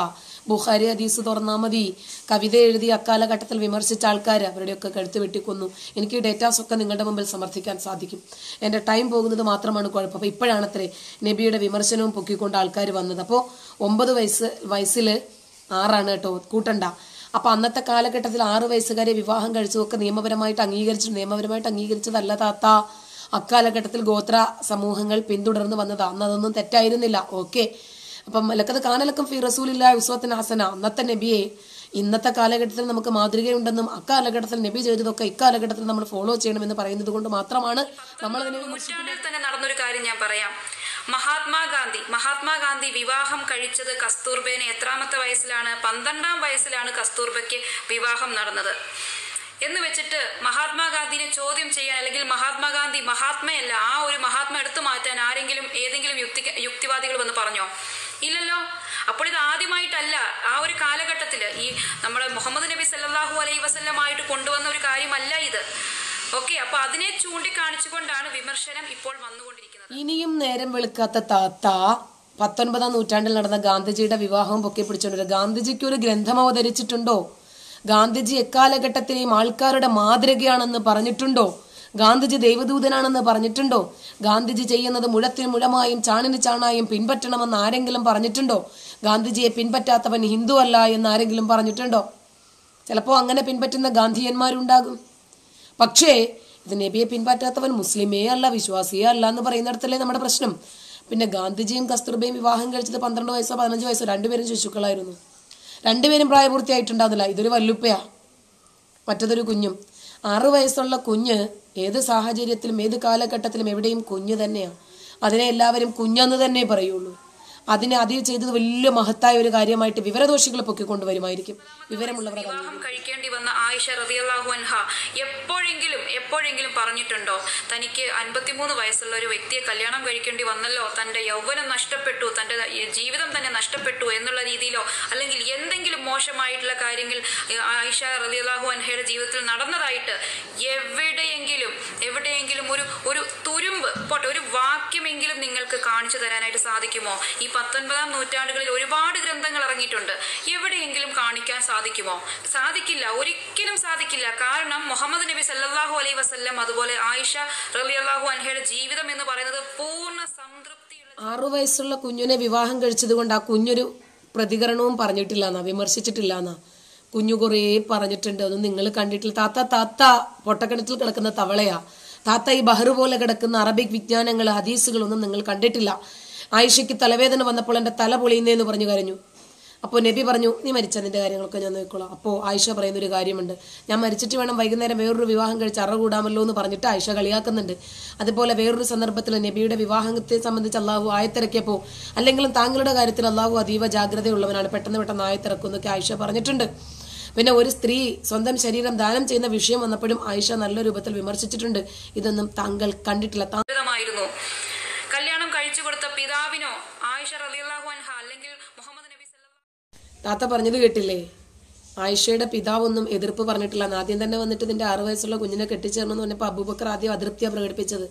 ബുഹാരി ഹദീസ് തുറന്നാൽ മതി കവിത എഴുതി അക്കാലഘട്ടത്തിൽ വിമർശിച്ച ആൾക്കാർ അവരുടെയൊക്കെ കഴുത്ത് വെട്ടിക്കൊന്നു എനിക്ക് ഈ ഡേറ്റാസ് ഒക്കെ നിങ്ങളുടെ മുമ്പിൽ സമർത്ഥിക്കാൻ സാധിക്കും എൻ്റെ ടൈം പോകുന്നത് മാത്രമാണ് കുഴപ്പം അപ്പോൾ ഇപ്പോഴാണത്രേ നബിയുടെ വിമർശനവും പൊക്കിക്കൊണ്ട് ആൾക്കാർ വന്നത് അപ്പോൾ ഒമ്പത് വയസ്സ് വയസ്സിൽ ആറാണ് കേട്ടോ കൂട്ടണ്ട അപ്പൊ അന്നത്തെ കാലഘട്ടത്തിൽ ആറ് വയസ്സുകാരെ വിവാഹം കഴിച്ചതൊക്കെ നിയമപരമായിട്ട് അംഗീകരിച്ചു നിയമപരമായിട്ട് അംഗീകരിച്ചതല്ല താത്ത അക്കാലഘട്ടത്തിൽ ഗോത്ര സമൂഹങ്ങൾ പിന്തുടർന്ന് വന്നതാ അന്ന് അതൊന്നും തെറ്റായിരുന്നില്ല ഓക്കെ അപ്പം ലക്കത് കാനലക്കം ഫി റസൂലില്ല ഉസ്വത്തിന് ഹസന അന്നത്തെ നബിയെ ഇന്നത്തെ കാലഘട്ടത്തിൽ നമുക്ക് മാതൃകയുണ്ടെന്നും അക്കാലഘട്ടത്തിൽ നബി ചെയ്തതൊക്കെ ഇക്കാലഘട്ടത്തിൽ നമ്മൾ ഫോളോ ചെയ്യണമെന്ന് പറയുന്നത് കൊണ്ട് മാത്രമാണ് നമ്മൾ അതിനെ വിമർശിക്കുന്നത് നൂറ്റാണ്ടിൽ തന്നെ നടന്നൊരു കാര്യം ഞാൻ പറയാം മഹാത്മാഗാന്ധി മഹാത്മാഗാന്ധി വിവാഹം കഴിച്ചത് കസ്തൂർബേനെ എത്രാമത്തെ വയസ്സിലാണ് പന്ത്രണ്ടാം വയസ്സിലാണ് കസ്തൂർബയ്ക്ക് വിവാഹം നടന്നത് എന്ന് വെച്ചിട്ട് മഹാത്മാഗാന്ധിനെ ചോദ്യം ചെയ്യാൻ അല്ലെങ്കിൽ മഹാത്മാഗാന്ധി മഹാത്മയല്ല ആ ഒരു മഹാത്മ എടുത്തു മാറ്റാൻ ആരെങ്കിലും ഏതെങ്കിലും യുക്തി യുക്തിവാദികൾ വന്ന് പറഞ്ഞോ ഇല്ലല്ലോ അപ്പോൾ ഇത് ആദ്യമായിട്ടല്ല ആ ഒരു കാലഘട്ടത്തിൽ ഈ നമ്മുടെ മുഹമ്മദ് നബി സല്ലല്ലാഹു അലൈഹി വസല്ലമായിട്ട് കൊണ്ടുവന്ന ഒരു കാര്യമല്ല ഇത് ഓക്കെ അപ്പൊ അതിനെ ചൂണ്ടിക്കാണിച്ചുകൊണ്ടാണ് വിമർശനം ഇപ്പോൾ വന്നുകൊണ്ടിരിക്കുന്നത് ഇനിയും നേരം വെളുക്കാത്ത താത്ത പത്തൊൻപതാം നൂറ്റാണ്ടിൽ നടന്ന ഗാന്ധിജിയുടെ വിവാഹവും പൊക്കി പിടിച്ചുകൊണ്ട് ഗാന്ധിജിക്ക് ഒരു ഗ്രന്ഥം അവതരിച്ചിട്ടുണ്ടോ ഗാന്ധിജി എക്കാലഘട്ടത്തിലെയും ആൾക്കാരുടെ മാതൃകയാണെന്ന് പറഞ്ഞിട്ടുണ്ടോ ഗാന്ധിജി ദൈവദൂതനാണെന്ന് പറഞ്ഞിട്ടുണ്ടോ ഗാന്ധിജി ചെയ്യുന്നത് മുഴത്തിന് മുഴമായും ചാണിന് ചാണായും പിൻപറ്റണമെന്ന് ആരെങ്കിലും പറഞ്ഞിട്ടുണ്ടോ ഗാന്ധിജിയെ പിൻപറ്റാത്തവൻ ഹിന്ദു അല്ല എന്ന് ആരെങ്കിലും പറഞ്ഞിട്ടുണ്ടോ ചിലപ്പോൾ അങ്ങനെ പിൻപറ്റുന്ന ഗാന്ധിയന്മാരുണ്ടാകും പക്ഷേ ഇത് നബിയെ പിൻപറ്റാത്തവൻ മുസ്ലിമേ അല്ല വിശ്വാസിയേ അല്ല എന്ന് പറയുന്നിടത്തല്ലേ നമ്മുടെ പ്രശ്നം പിന്നെ ഗാന്ധിജിയും കസ്തൂർബയും വിവാഹം കഴിച്ചത് പന്ത്രണ്ട് വയസ്സോ പതിനഞ്ച് വയസ്സോ രണ്ടുപേരും ശിശുക്കളായിരുന്നു രണ്ടുപേരും പ്രായപൂർത്തിയായിട്ടുണ്ടാകുന്നില്ല ഇതൊരു വല്ലുപ്പയാ മറ്റതൊരു കുഞ്ഞും ആറു വയസ്സുള്ള കുഞ്ഞ് ഏത് സാഹചര്യത്തിലും ഏത് കാലഘട്ടത്തിലും എവിടെയും കുഞ്ഞ് തന്നെയാണ് അതിനെ എല്ലാവരും കുഞ്ഞെന്ന് തന്നെ പറയുള്ളൂ അതിനെ അതിൽ ചെയ്തത് വലിയ മഹത്തായ ഒരു കാര്യമായിട്ട് വിവരദോഷികൾ പൊക്കിക്കൊണ്ടുവരുമായിരിക്കും വിവരമുള്ളവർ അത് വിവാഹം കഴിക്കേണ്ടി വന്ന ആയിഷ റതിയല്ലാഹു അൻഹ എപ്പോഴെങ്കിലും എപ്പോഴെങ്കിലും പറഞ്ഞിട്ടുണ്ടോ തനിക്ക് അൻപത്തിമൂന്ന് വയസ്സുള്ള ഒരു വ്യക്തിയെ കല്യാണം കഴിക്കേണ്ടി വന്നല്ലോ തന്റെ യൗവനം നഷ്ടപ്പെട്ടു തന്റെ ജീവിതം തന്നെ നഷ്ടപ്പെട്ടു എന്നുള്ള രീതിയിലോ അല്ലെങ്കിൽ എന്തെങ്കിലും മോശമായിട്ടുള്ള കാര്യങ്ങൾ ഏ, ആയിഷ റലിയല്ലാഹു അൻഹയുടെ ജീവിതത്തിൽ നടന്നതായിട്ട് എവിടെയെങ്കിലും എവിടെയെങ്കിലും ഒരു ഒരു തുരുമ്പ് പോട്ടെ ഒരു വാക്യമെങ്കിലും നിങ്ങൾക്ക് കാണിച്ചു തരാനായിട്ട് സാധിക്കുമോ ഈ പത്തൊൻപതാം നൂറ്റാണ്ടുകളിൽ ഒരുപാട് ഗ്രന്ഥങ്ങൾ ഇറങ്ങിയിട്ടുണ്ട് എവിടെയെങ്കിലും കാണിക്കാൻ സാധിക്കുമോ സാധിക്കില്ല ഒരിക്കലും സാധിക്കില്ല കാരണം മുഹമ്മദ് നബി സല്ലല്ലാഹു അലൈഹി വസല്ലം അതുപോലെ ആയിഷ റളിയല്ലാഹു അൻഹയുടെ ജീവിതം എന്ന് പറയുന്നത് പൂർണ്ണ സംതൃപ്തിയുള്ള ആറു വയസ്സുള്ള കുഞ്ഞിനെ വിവാഹം കഴിച്ചത് കൊണ്ട് ആ കുഞ്ഞൊരു പ്രതികരണവും പറഞ്ഞിട്ടില്ല എന്നാ വിമർശിച്ചിട്ടില്ല എന്നാ കുഞ്ഞു കുറേ പറഞ്ഞിട്ടുണ്ട് അതൊന്നും നിങ്ങൾ കണ്ടിട്ടില്ല താത്ത താത്ത പൊട്ടക്കിണറ്റിൽ കിടക്കുന്ന തവളയാ താത്ത ഈ ബഹ്റ് പോലെ കിടക്കുന്ന അറബിക് വിജ്ഞാനങ്ങൾ ഹദീസുകളൊന്നും നിങ്ങൾ കണ്ടിട്ടില്ല ആയിഷയ്ക്ക് തലവേദന വന്നപ്പോൾ എൻ്റെ തല പൊളിയുന്നേന്ന് പറഞ്ഞു കരഞ്ഞു അപ്പോൾ നബി പറഞ്ഞു നീ മരിച്ച നിന്റെ കാര്യങ്ങളൊക്കെ ഞാൻ നോക്കിക്കോളാം അപ്പോൾ ആയിഷ പറയുന്ന ഒരു കാര്യമുണ്ട് ഞാൻ മരിച്ചിട്ട് വേണം വൈകുന്നേരം വേറൊരു വിവാഹം കഴിച്ച് അറ കൂടാമല്ലോ എന്ന് പറഞ്ഞിട്ട് ആയിഷ കളിയാക്കുന്നുണ്ട് അതുപോലെ വേറൊരു സന്ദർഭത്തിൽ നബിയുടെ വിവാഹത്തെ സംബന്ധിച്ച് അള്ളാഹു ആയത്തിറക്കിയപ്പോൾ അല്ലെങ്കിലും താങ്കളുടെ കാര്യത്തിൽ അള്ളാഹു അതീവ ജാഗ്രതയുള്ളവനാണ് പെട്ടെന്ന് പെട്ടെന്ന് ആയത്തിറക്കും എന്നൊക്കെ ആയിഷ പറഞ്ഞിട്ടുണ്ട് പിന്നെ ഒരു സ്ത്രീ സ്വന്തം ശരീരം ദാനം ചെയ്യുന്ന വിഷയം വന്നപ്പോഴും ആയിഷ നല്ല രൂപത്തിൽ വിമർശിച്ചിട്ടുണ്ട് ഇതൊന്നും താങ്കൾ കണ്ടിട്ടില്ല താ- ജീവിതമായിരുന്നു കല്യാണം കഴിച്ചു കൊടുത്ത പിതാവിനോ ആയിഷ റളിയല്ലാഹു അൻഹ അല്ലെങ്കിൽ മുഹമ്മദ് നബി സല്ലല്ലാഹു താത്ത പറഞ്ഞത് കേട്ടില്ലേ ആയിഷയുടെ പിതാവൊന്നും എതിർപ്പ് പറഞ്ഞിട്ടില്ല എന്ന് ആദ്യം തന്നെ വന്നിട്ട് നിന്റെ ആറു വയസ്സുള്ള കുഞ്ഞിനെ കെട്ടിച്ചേർന്നു എന്ന് പറഞ്ഞപ്പോൾ അബൂബക്കർ ആദ്യം അതൃപ്തിയാണ് പ്രകടിപ്പിച്ചത്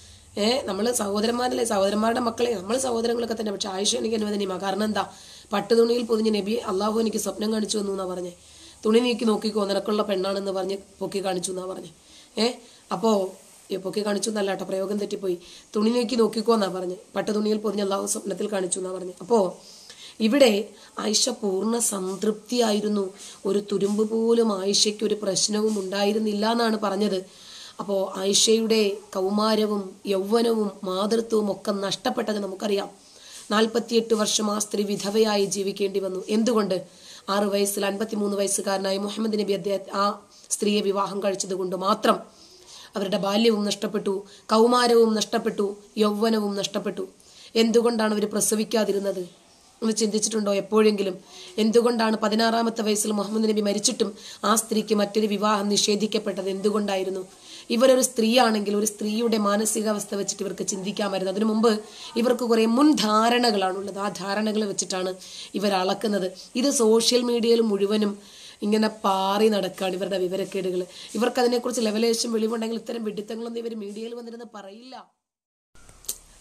ഏ നമ്മൾ സഹോദരന്മാരല്ലേ സഹോദരന്മാരുടെ മക്കളെ നമ്മൾ സഹോദരങ്ങളൊക്കെ തന്നെ പക്ഷെ ആയിഷ എനിക്ക് അനുവദനീയമാണ് കാരണം എന്താ പട്ടുതുണിയിൽ പൊതിഞ്ഞ് നബി അള്ളാഹു എനിക്ക് സ്വപ്നം കാണിച്ചു തന്നു എന്നാ പറഞ്ഞേ തുണി നീക്കി നോക്കിക്കോ നിനക്കുള്ള പെണ്ണാണെന്ന് പറഞ്ഞ് പൊക്കി കാണിച്ചു എന്നാ പറഞ്ഞേ ഏ അപ്പോ ഈ പൊക്കി കാണിച്ചു എന്നല്ല കേട്ടോ പ്രയോഗം തെറ്റിപ്പോയി തുണി നീക്കി നോക്കിക്കോ എന്നാ പറഞ്ഞ് പട്ടുതുണിയിൽ പൊതിഞ്ഞ് അള്ളാഹു സ്വപ്നത്തിൽ കാണിച്ചു എന്നാ പറഞ്ഞ് അപ്പോ ഇവിടെ ആയിഷ പൂർണ്ണ സംതൃപ്തിയായിരുന്നു ഒരു തുരുമ്പ് പോലും ആയിഷയ്ക്ക് ഒരു പ്രശ്നവും ഉണ്ടായിരുന്നില്ല എന്നാണ് പറഞ്ഞത് അപ്പോൾ ആയിഷയുടെ കൗമാരവും യൗവനവും മാതൃത്വവും ഒക്കെ നഷ്ടപ്പെട്ടത് നമുക്കറിയാം നാൽപ്പത്തിയെട്ട് വർഷം ആ സ്ത്രീ വിധവയായി ജീവിക്കേണ്ടി വന്നു എന്തുകൊണ്ട് ആറ് വയസ്സിൽ അൻപത്തിമൂന്ന് വയസ്സുകാരനായ മുഹമ്മദ് നബി അദ്ദേഹം ആ സ്ത്രീയെ വിവാഹം കഴിച്ചത് കൊണ്ട് മാത്രം അവരുടെ ബാല്യവും നഷ്ടപ്പെട്ടു കൗമാരവും നഷ്ടപ്പെട്ടു യൗവനവും നഷ്ടപ്പെട്ടു എന്തുകൊണ്ടാണ് അവർ പ്രസവിക്കാതിരുന്നത് ഒന്ന് ചിന്തിച്ചിട്ടുണ്ടോ എപ്പോഴെങ്കിലും എന്തുകൊണ്ടാണ് പതിനാറാമത്തെ വയസ്സിൽ മുഹമ്മദ് നബി മരിച്ചിട്ടും ആ സ്ത്രീക്ക് മറ്റൊരു വിവാഹം നിഷേധിക്കപ്പെട്ടത് എന്തുകൊണ്ടായിരുന്നു ഇവരൊരു സ്ത്രീയാണെങ്കിൽ ഒരു സ്ത്രീയുടെ മാനസികാവസ്ഥ വെച്ചിട്ട് ഇവർക്ക് ചിന്തിക്കാമായിരുന്നു അതിനു മുമ്പ് ഇവർക്ക് കുറെ മുൻധാരണകളാണുള്ളത് ആ ധാരണകൾ വെച്ചിട്ടാണ് ഇവർ അളക്കുന്നത് ഇത് സോഷ്യൽ മീഡിയയിൽ മുഴുവനും ഇങ്ങനെ പാറി നടക്കുകയാണ് ഇവരുടെ വിവരക്കേടുകൾ ഇവർക്ക് അതിനെക്കുറിച്ച് ലെവലേശം വെളിവുണ്ടെങ്കിൽ ഇത്തരം വിഡിത്തങ്ങളൊന്നും ഇവർ മീഡിയയിൽ വന്നിരുന്ന് പറയില്ല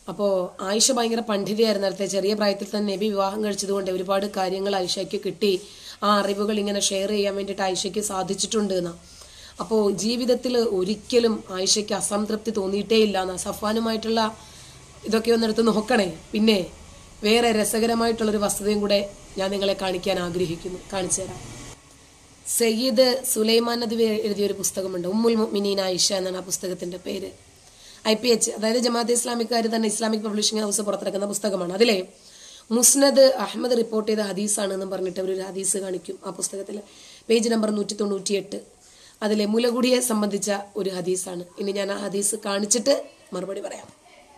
അപ്പോൾ ആയിഷ ഭയങ്കര പണ്ഡിതയായിരുന്നു നേരത്തെ ചെറിയ പ്രായത്തിൽ തന്നെ നബി വിവാഹം കഴിച്ചതുകൊണ്ട് ഒരുപാട് കാര്യങ്ങൾ ആയിഷയ്ക്ക് കിട്ടി ആ അറിവുകൾ ഇങ്ങനെ ഷെയർ ചെയ്യാൻ വേണ്ടിയിട്ട് ആയിഷയ്ക്ക് സാധിച്ചിട്ടുണ്ട് എന്നാ അപ്പോൾ ജീവിതത്തിൽ ഒരിക്കലും ആയിഷയ്ക്ക് അസംതൃപ്തി തോന്നിയിട്ടേ ഇല്ല എന്നാ സഫാനുമായിട്ടുള്ള ഇതൊക്കെ ഒന്നെടുത്ത് നോക്കണേ പിന്നെ വേറെ രസകരമായിട്ടുള്ളൊരു വസ്തുതയും കൂടെ ഞാൻ നിങ്ങളെ കാണിക്കാൻ ആഗ്രഹിക്കുന്നു കാണിച്ചു തരാം സയ്യിദ് സുലൈമാൻ നദി എഴുതിയ ഒരു പുസ്തകമുണ്ട് ഉമ്മുൽ മുഅ്മിനീൻ ആയിഷ എന്നാണ് ആ പുസ്തകത്തിന്റെ പേര് ഐ പി എച്ച് അതായത് ജമാഅത്ത് ഇസ്ലാമിക്കാർ തന്നെ ഇസ്ലാമിക് പബ്ലിഷിംഗ് ഹൗസ് പുറത്തിറക്കുന്ന പുസ്തകമാണ് അതിലെ മുസ്നദ് അഹമ്മദ് റിപ്പോർട്ട് ചെയ്ത ഹദീസാണ് എന്ന് പറഞ്ഞിട്ട് അവർ ഒരു ഹദീസ് കാണിക്കും ആ പുസ്തകത്തിൽ പേജ് നമ്പർ നൂറ്റി തൊണ്ണൂറ്റിയെട്ട് അതിലെ മുലകുടിയെ സംബന്ധിച്ച ഒരു ഹദീസാണ് ഇനി ഞാൻ ആ ഹദീസ് കാണിച്ചിട്ട് മറുപടി പറയാം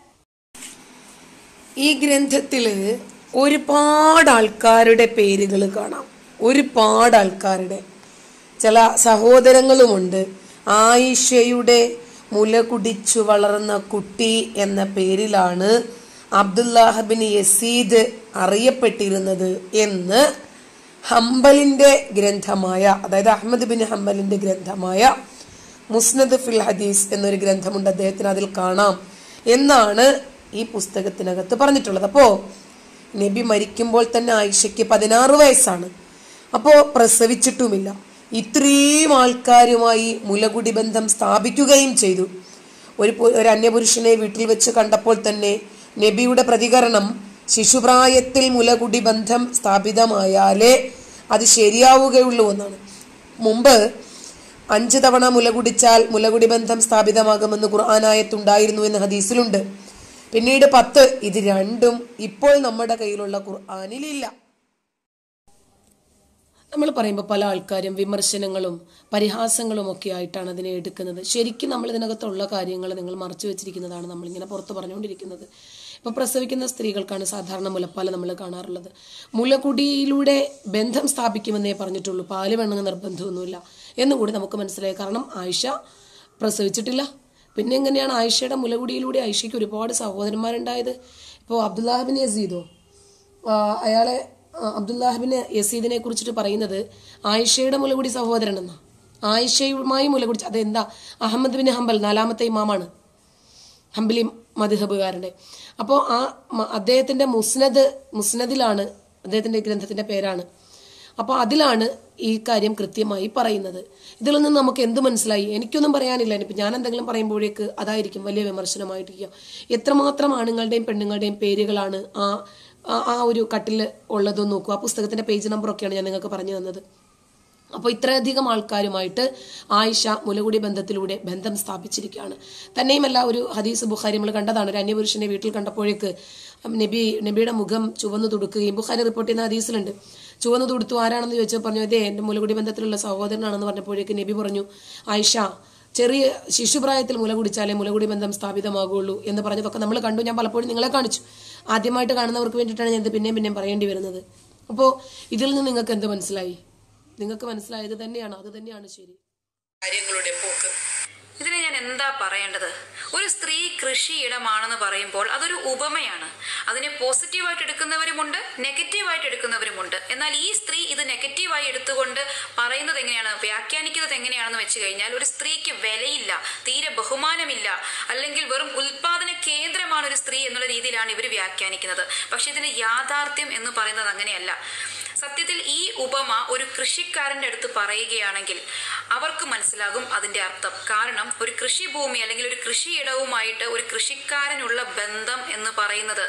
ഈ ഗ്രന്ഥത്തില് ഒരുപാട് ആൾക്കാരുടെ പേരുകൾ കാണാം ഒരുപാട് ആൾക്കാരുടെ ചില സഹോദരങ്ങളുമുണ്ട് ആയിഷയുടെ മുല കുടിച്ചു വളർന്ന കുട്ടി എന്ന പേരിലാണ് അബ്ദുല്ലാഹബിൻ യസീദ് അറിയപ്പെട്ടിരുന്നത് എന്ന് ഹംബലിന്റെ ഗ്രന്ഥമായ അതായത് അഹമ്മദ് ബിൻ ഹംബലിന്റെ ഗ്രന്ഥമായ മുസ്നദ് ഫിൽ ഹദീസ് എന്നൊരു ഗ്രന്ഥമുണ്ട് അദ്ദേഹത്തിന് അതിൽ കാണാം എന്നാണ് ഈ പുസ്തകത്തിനകത്ത് പറഞ്ഞിട്ടുള്ളത് അപ്പോ നബി മരിക്കുമ്പോൾ തന്നെ ആയിഷയ്ക്ക് പതിനാറ് വയസ്സാണ് അപ്പോ പ്രസവിച്ചിട്ടുമില്ല ഇത്രയും ആൾക്കാരുമായി മുലകുടി ബന്ധം സ്ഥാപിക്കുകയും ചെയ്തു ഒരു പു- ഒരു അന്യപുരുഷനെ വീട്ടിൽ വെച്ച് കണ്ടപ്പോൾ തന്നെ നബിയുടെ പ്രതികരണം ശിശുപ്രായത്തിൽ മുലകുടി ബന്ധം സ്ഥാപിതമായാലേ അത് ശരിയാവുകയുള്ളൂ എന്നാണ് മുമ്പ് അഞ്ച് തവണ മുല കുടിച്ചാൽ മുലകുടി ബന്ധം സ്ഥാപിതമാകുമെന്ന് ഖുർആാനായത്തുണ്ടായിരുന്നു എന്ന് ഹദീസിലുണ്ട് പിന്നീട് പത്ത് ഇത് രണ്ടും ഇപ്പോൾ നമ്മുടെ കയ്യിലുള്ള ഖുർആാനിലില്ല നമ്മൾ പറയുമ്പോൾ പല ആൾക്കാരും വിമർശനങ്ങളും പരിഹാസങ്ങളും ഒക്കെ ആയിട്ടാണ് അതിനെ എടുക്കുന്നത് ശരിക്കും നമ്മൾ ഇതിനകത്തുള്ള കാര്യങ്ങൾ നിങ്ങൾ മറച്ചു വെച്ചിരിക്കുന്നതാണ് നമ്മളിങ്ങനെ പുറത്ത് പറഞ്ഞുകൊണ്ടിരിക്കുന്നത് ഇപ്പൊ പ്രസവിക്കുന്ന സ്ത്രീകൾക്കാണ് സാധാരണ മുലപ്പാൽ നമ്മൾ കാണാറുള്ളത് മുലകുടിയിലൂടെ ബന്ധം സ്ഥാപിക്കുമെന്നേ പറഞ്ഞിട്ടുള്ളൂ പാല് വേണമെന്ന് നിർബന്ധമൊന്നുമില്ല എന്നും കൂടി നമുക്ക് മനസ്സിലായി കാരണം ആയിഷ പ്രസവിച്ചിട്ടില്ല പിന്നെ എങ്ങനെയാണ് ആയിഷയുടെ മുലകുടിയിലൂടെ ആയിഷയ്ക്ക് ഒരുപാട് സഹോദരന്മാരുണ്ടായത് ഇപ്പോൾ അബ്ദുല്ലാഹിബിൻ യസീദോ ആ, അയാളെ ആ, അബ്ദുല്ലാഹിബിന് യസീദിനെ കുറിച്ചിട്ട് പറയുന്നത് ആയിഷയുടെ മുലകുടി സഹോദരൻ എന്നാ ആയിഷയുമായി മുലകുടി അതെന്താ അഹമ്മദ് ബിൻ ഹംബൽ നാലാമത്തെ ഇമാമാണ് ഹംബലി മധുഹബുകാരുടെ അപ്പോൾ ആ മ- അദ്ദേഹത്തിന്റെ മുസ്നദ് മുസ്നദിലാണ് അദ്ദേഹത്തിന്റെ ഗ്രന്ഥത്തിന്റെ പേരാണ് അപ്പോൾ അതിലാണ് ഈ കാര്യം കൃത്യമായി പറയുന്നത് ഇതിൽ നിന്ന് നമുക്ക് എന്ത് മനസ്സിലായി എനിക്കൊന്നും പറയാനില്ല ഇനിയിപ്പോൾ ഞാൻ എന്തെങ്കിലും പറയുമ്പോഴേക്ക് അതായിരിക്കും വലിയ വിമർശനമായിട്ടിരിക്കുക എത്രമാത്രം ആണുങ്ങളുടെയും പെണ്ണുങ്ങളുടെയും പേരുകളാണ് ആ ആ- ആ ഒരു കട്ടിൽ ഉള്ളതെന്ന് നോക്കൂ ആ പുസ്തകത്തിന്റെ പേജ് നമ്പറൊക്കെയാണ് ഞാൻ നിങ്ങൾക്ക് പറഞ്ഞു തന്നത് അപ്പോൾ ഇത്രയധികം ആൾക്കാരുമായിട്ട് ആയിഷ മുലകുടി ബന്ധത്തിലൂടെ ബന്ധം സ്ഥാപിച്ചിരിക്കുകയാണ് തന്നെയുമല്ല ഒരു ഹദീസ് ബുഖാരി നമ്മൾ കണ്ടതാണ് ഒരു അന്യപുരുഷനെ വീട്ടിൽ കണ്ടപ്പോഴേക്ക് നബി നബിയുടെ മുഖം ചുവന്നു തുടുക്കുകയും ബുഖാരി റിപ്പോർട്ട് ചെയ്യുന്ന ഹദീസിലുണ്ട് ചുവന്നു തുടുത്തു ആരാണെന്ന് ചോദിച്ചപ്പോൾ പറഞ്ഞു ഇതേ എൻ്റെ മുലകുടി ബന്ധത്തിലുള്ള സഹോദരനാണെന്ന് പറഞ്ഞപ്പോഴേക്ക് നബി പറഞ്ഞു ആയിഷ ചെറിയ ശിശുപ്രായത്തിൽ മുല കുടിച്ചാലേ മുലകുടി ബന്ധം സ്ഥാപിതമാകുള്ളൂ എന്ന് പറഞ്ഞതൊക്കെ നമ്മൾ കണ്ടു ഞാൻ പലപ്പോഴും നിങ്ങളെ കാണിച്ചു ആദ്യമായിട്ട് കാണുന്നവർക്ക് വേണ്ടിയിട്ടാണ് ഞാൻ ഇത് പിന്നെയും പിന്നെയും പറയേണ്ടി വരുന്നത് അപ്പോൾ ഇതിൽ നിന്ന് നിങ്ങൾക്ക് എന്ത് മനസ്സിലായി നിങ്ങൾക്ക് മനസ്സിലായത് തന്നെയാണ് അത് തന്നെയാണ് ശരി കാര്യങ്ങളുടെ പോക്ക് ഇതിന് ഞാൻ എന്താ പറയേണ്ടത് ഒരു സ്ത്രീ കൃഷിയിടമാണെന്ന് പറയുമ്പോൾ അതൊരു ഉപമയാണ് അതിനെ പോസിറ്റീവായിട്ട് എടുക്കുന്നവരുമുണ്ട് നെഗറ്റീവായിട്ട് എടുക്കുന്നവരുമുണ്ട് എന്നാൽ ഈ സ്ത്രീ ഇത് നെഗറ്റീവായി എടുത്തുകൊണ്ട് പറയുന്നത് എങ്ങനെയാണ് വ്യാഖ്യാനിക്കുന്നത് എങ്ങനെയാണെന്ന് വെച്ച് കഴിഞ്ഞാൽ ഒരു സ്ത്രീക്ക് വിലയില്ല തീരെ ബഹുമാനമില്ല അല്ലെങ്കിൽ വെറും ഉൽപാദന കേന്ദ്രമാണ് ഒരു സ്ത്രീ എന്നുള്ള രീതിയിലാണ് ഇവർ വ്യാഖ്യാനിക്കുന്നത് പക്ഷെ ഇതിന് യാഥാർത്ഥ്യം എന്ന് പറയുന്നത് അങ്ങനെയല്ല സത്യത്തിൽ ഈ ഉപമ ഒരു കൃഷിക്കാരന്റെ അടുത്ത് പറയുകയാണെങ്കിൽ അവർക്ക് മനസ്സിലാകും അതിന്റെ അർത്ഥം കാരണം ഒരു കൃഷിഭൂമി അല്ലെങ്കിൽ ഒരു കൃഷിയിടവുമായിട്ട് ഒരു കൃഷിക്കാരനുള്ള ബന്ധം എന്ന് പറയുന്നത്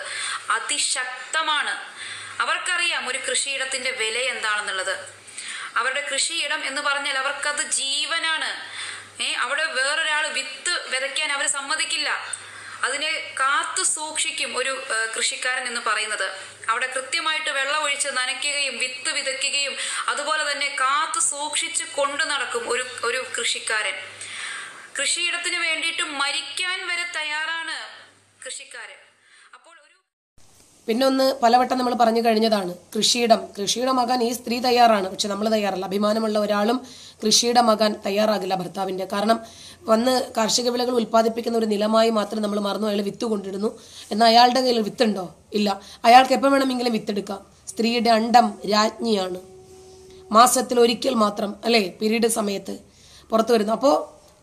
അതിശക്തമാണ് അവർക്കറിയാം ഒരു കൃഷിയിടത്തിന്റെ വില എന്താണെന്നുള്ളത് അവരുടെ കൃഷിയിടം എന്ന് പറഞ്ഞാൽ അവർക്കത് ജീവനാണ് ഏ അവിടെ വേറൊരാൾ വിത്ത് വിതയ്ക്കാൻ അവർ സമ്മതിക്കില്ല അതിനെ കാത്തു സൂക്ഷിക്കും ഒരു ഏ, കൃഷിക്കാരൻ എന്ന് പറയുന്നത് അവിടെ കൃത്യമായിട്ട് വെള്ളം ഒഴിച്ച് നനയ്ക്കുകയും വിത്ത് വിതയ്ക്കുകയും അതുപോലെ തന്നെ കാത്തു സൂക്ഷിച്ച് കൊണ്ടു നടക്കും ഒരു ഒരു കൃഷിക്കാരൻ കൃഷിയിടത്തിന് വേണ്ടിയിട്ട് മരിക്കാൻ വരെ തയ്യാറാണ് കൃഷിക്കാരൻ അപ്പോൾ ഒരു പിന്നെ ഒന്ന് പലവട്ടം നമ്മൾ പറഞ്ഞു കഴിഞ്ഞതാണ് കൃഷിയിടം കൃഷിയിടമാകാൻ ഈ സ്ത്രീ തയ്യാറാണ് പക്ഷെ നമ്മൾ തയ്യാറല്ല അഭിമാനമുള്ള ഒരാളും കൃഷിയിടമാകാൻ തയ്യാറാകില്ല ഭർത്താവിന്റെ കാരണം വന്ന് കാർഷിക വിളകൾ ഉൽപ്പാദിപ്പിക്കുന്ന ഒരു നിലമായി മാത്രം നമ്മൾ മറന്നു അയാൾ വിത്ത് കൊണ്ടിടുന്നു എന്നാൽ അയാളുടെ കയ്യിൽ വിത്തുണ്ടോ ഇല്ല അയാൾക്ക് എപ്പോൾ വേണമെങ്കിലും വിത്തെടുക്കാം സ്ത്രീയുടെ അണ്ടം രാജ്ഞിയാണ് മാസത്തിൽ ഒരിക്കൽ മാത്രം അല്ലേ പീരീഡ് സമയത്ത് പുറത്തു വരുന്നു അപ്പോൾ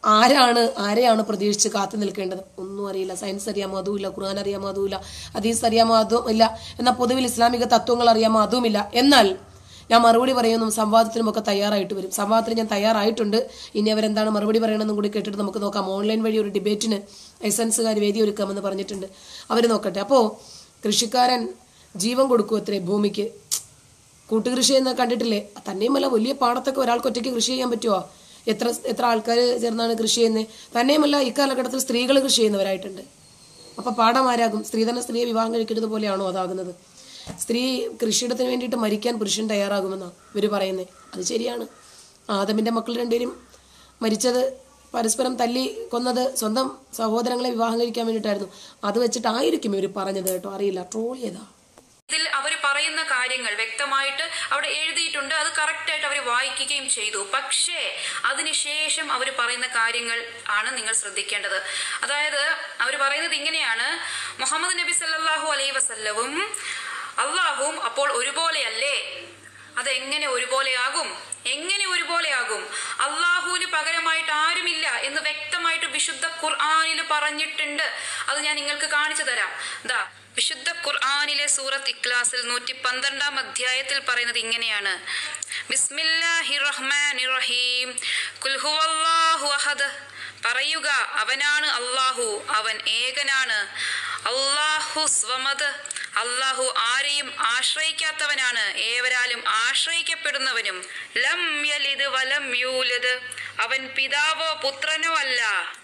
ആരാണ് ആരെയാണ് പ്രതീക്ഷിച്ച് കാത്തു നിൽക്കേണ്ടത് ഒന്നും അറിയില്ല സയൻസ് അറിയാമോ അതുമില്ല ഖുർആൻ അറിയാമോ അതുമില്ല ഹദീസ് അറിയാമോ അതും ഇല്ല എന്നാൽ പൊതുവിൽ ഇസ്ലാമിക തത്വങ്ങൾ അറിയാമോ അതുമില്ല എന്നാൽ ഞാൻ മറുപടി പറയുന്നു സംവാദത്തിനുമൊക്കെ തയ്യാറായിട്ട് വരും സംവാദത്തിന് ഞാൻ തയ്യാറായിട്ടുണ്ട് ഇനി അവരെന്താണ് മറുപടി പറയണമെന്നും കൂടി കേട്ടിട്ട് നമുക്ക് നോക്കാം ഓൺലൈൻ വഴി ഒരു ഡിബേറ്റിന് എസൻസുകാർ വേദി ഒരുക്കാമെന്ന് പറഞ്ഞിട്ടുണ്ട് അവർ നോക്കട്ടെ അപ്പോൾ കൃഷിക്കാരൻ ജീവൻ കൊടുക്കും അത്രേ ഭൂമിക്ക് കൂട്ടുകൃഷി എന്ന് കണ്ടിട്ടില്ലേ തന്നെയുമല്ല വലിയ പാടത്തൊക്കെ ഒരാൾക്ക് ഒറ്റയ്ക്ക് കൃഷി ചെയ്യാൻ പറ്റുമോ എത്ര എത്ര ആൾക്കാർ ചേർന്നാണ് കൃഷി ചെയ്യുന്നത് തന്നെയുമല്ല ഇക്കാലഘട്ടത്തിൽ സ്ത്രീകൾ കൃഷി ചെയ്യുന്നവരായിട്ടുണ്ട് അപ്പൊ പാടം ആരാകും സ്ത്രീ തന്നെ സ്ത്രീയെ വിവാഹം കഴിക്കുന്നത് പോലെയാണോ അതാകുന്നത് സ്ത്രീ കൃഷിയിടത്തിന് വേണ്ടിയിട്ട് മരിക്കാൻ പുരുഷൻ തയ്യാറാകുമെന്നാണ് ഇവർ പറയുന്നത് അത് ശരിയാണ് ആദമിന്റെ മക്കൾ രണ്ടുപേരും മരിച്ചത് പരസ്പരം തല്ലി കൊന്നത് സ്വന്തം സഹോദരങ്ങളെ വിവാഹം കഴിക്കാൻ വേണ്ടിയിട്ടായിരുന്നു അത് വെച്ചിട്ടായിരിക്കും ഇവർ പറഞ്ഞത് കേട്ടോ അറിയില്ല ട്രോൾ ചെയ്താ ഇതിൽ അവർ പറയുന്ന കാര്യങ്ങൾ വ്യക്തമായിട്ട് അവിടെ എഴുതിയിട്ടുണ്ട് അത് കറക്റ്റായിട്ട് അവർ വായിക്കുകയും ചെയ്തു പക്ഷേ അതിനുശേഷം അവർ പറയുന്ന കാര്യങ്ങൾ ആണ് നിങ്ങൾ ശ്രദ്ധിക്കേണ്ടത് അതായത് അവർ പറയുന്നത് ഇങ്ങനെയാണ് മുഹമ്മദ് നബി സല്ലല്ലാഹു അലൈഹി വസല്ലവും അള്ളാഹുവും അപ്പോൾ ഒരുപോലെയല്ലേ അതെങ്ങനെ ഒരുപോലെയാകും എങ്ങനെ ഒരുപോലെയാകും അള്ളാഹുവിന് പകരമായിട്ട് ആരുമില്ല എന്ന് വ്യക്തമായിട്ട് വിശുദ്ധ ഖുർആാനിൽ പറഞ്ഞിട്ടുണ്ട് അത് ഞാൻ നിങ്ങൾക്ക് കാണിച്ചു തരാം ദാ വിശുദ്ധ ഖുർആാനിലെ സൂറത്ത് ഇക്ലാസിൽ നൂറ്റി പന്ത്രണ്ടാം അധ്യായത്തിൽ പറയുന്നത് ഇങ്ങനെയാണ് ബിസ്മില്ലാഹി റഹ്മാൻ റഹീം കുൽ ഹുവല്ലാഹു അഹദ് പറയുക അവനാണ് അള്ളാഹു അവൻ ഏകനാണ് അള്ളാഹു സ്വമത് അള്ളാഹു ആരെയും ആശ്രയിക്കാത്തവനാണ് ഏവരാലും ആശ്രയിക്കപ്പെടുന്നവനും ലം യലിദ് വലം യൂലത് അവൻ പിതാവോ പുത്രനോ അല്ല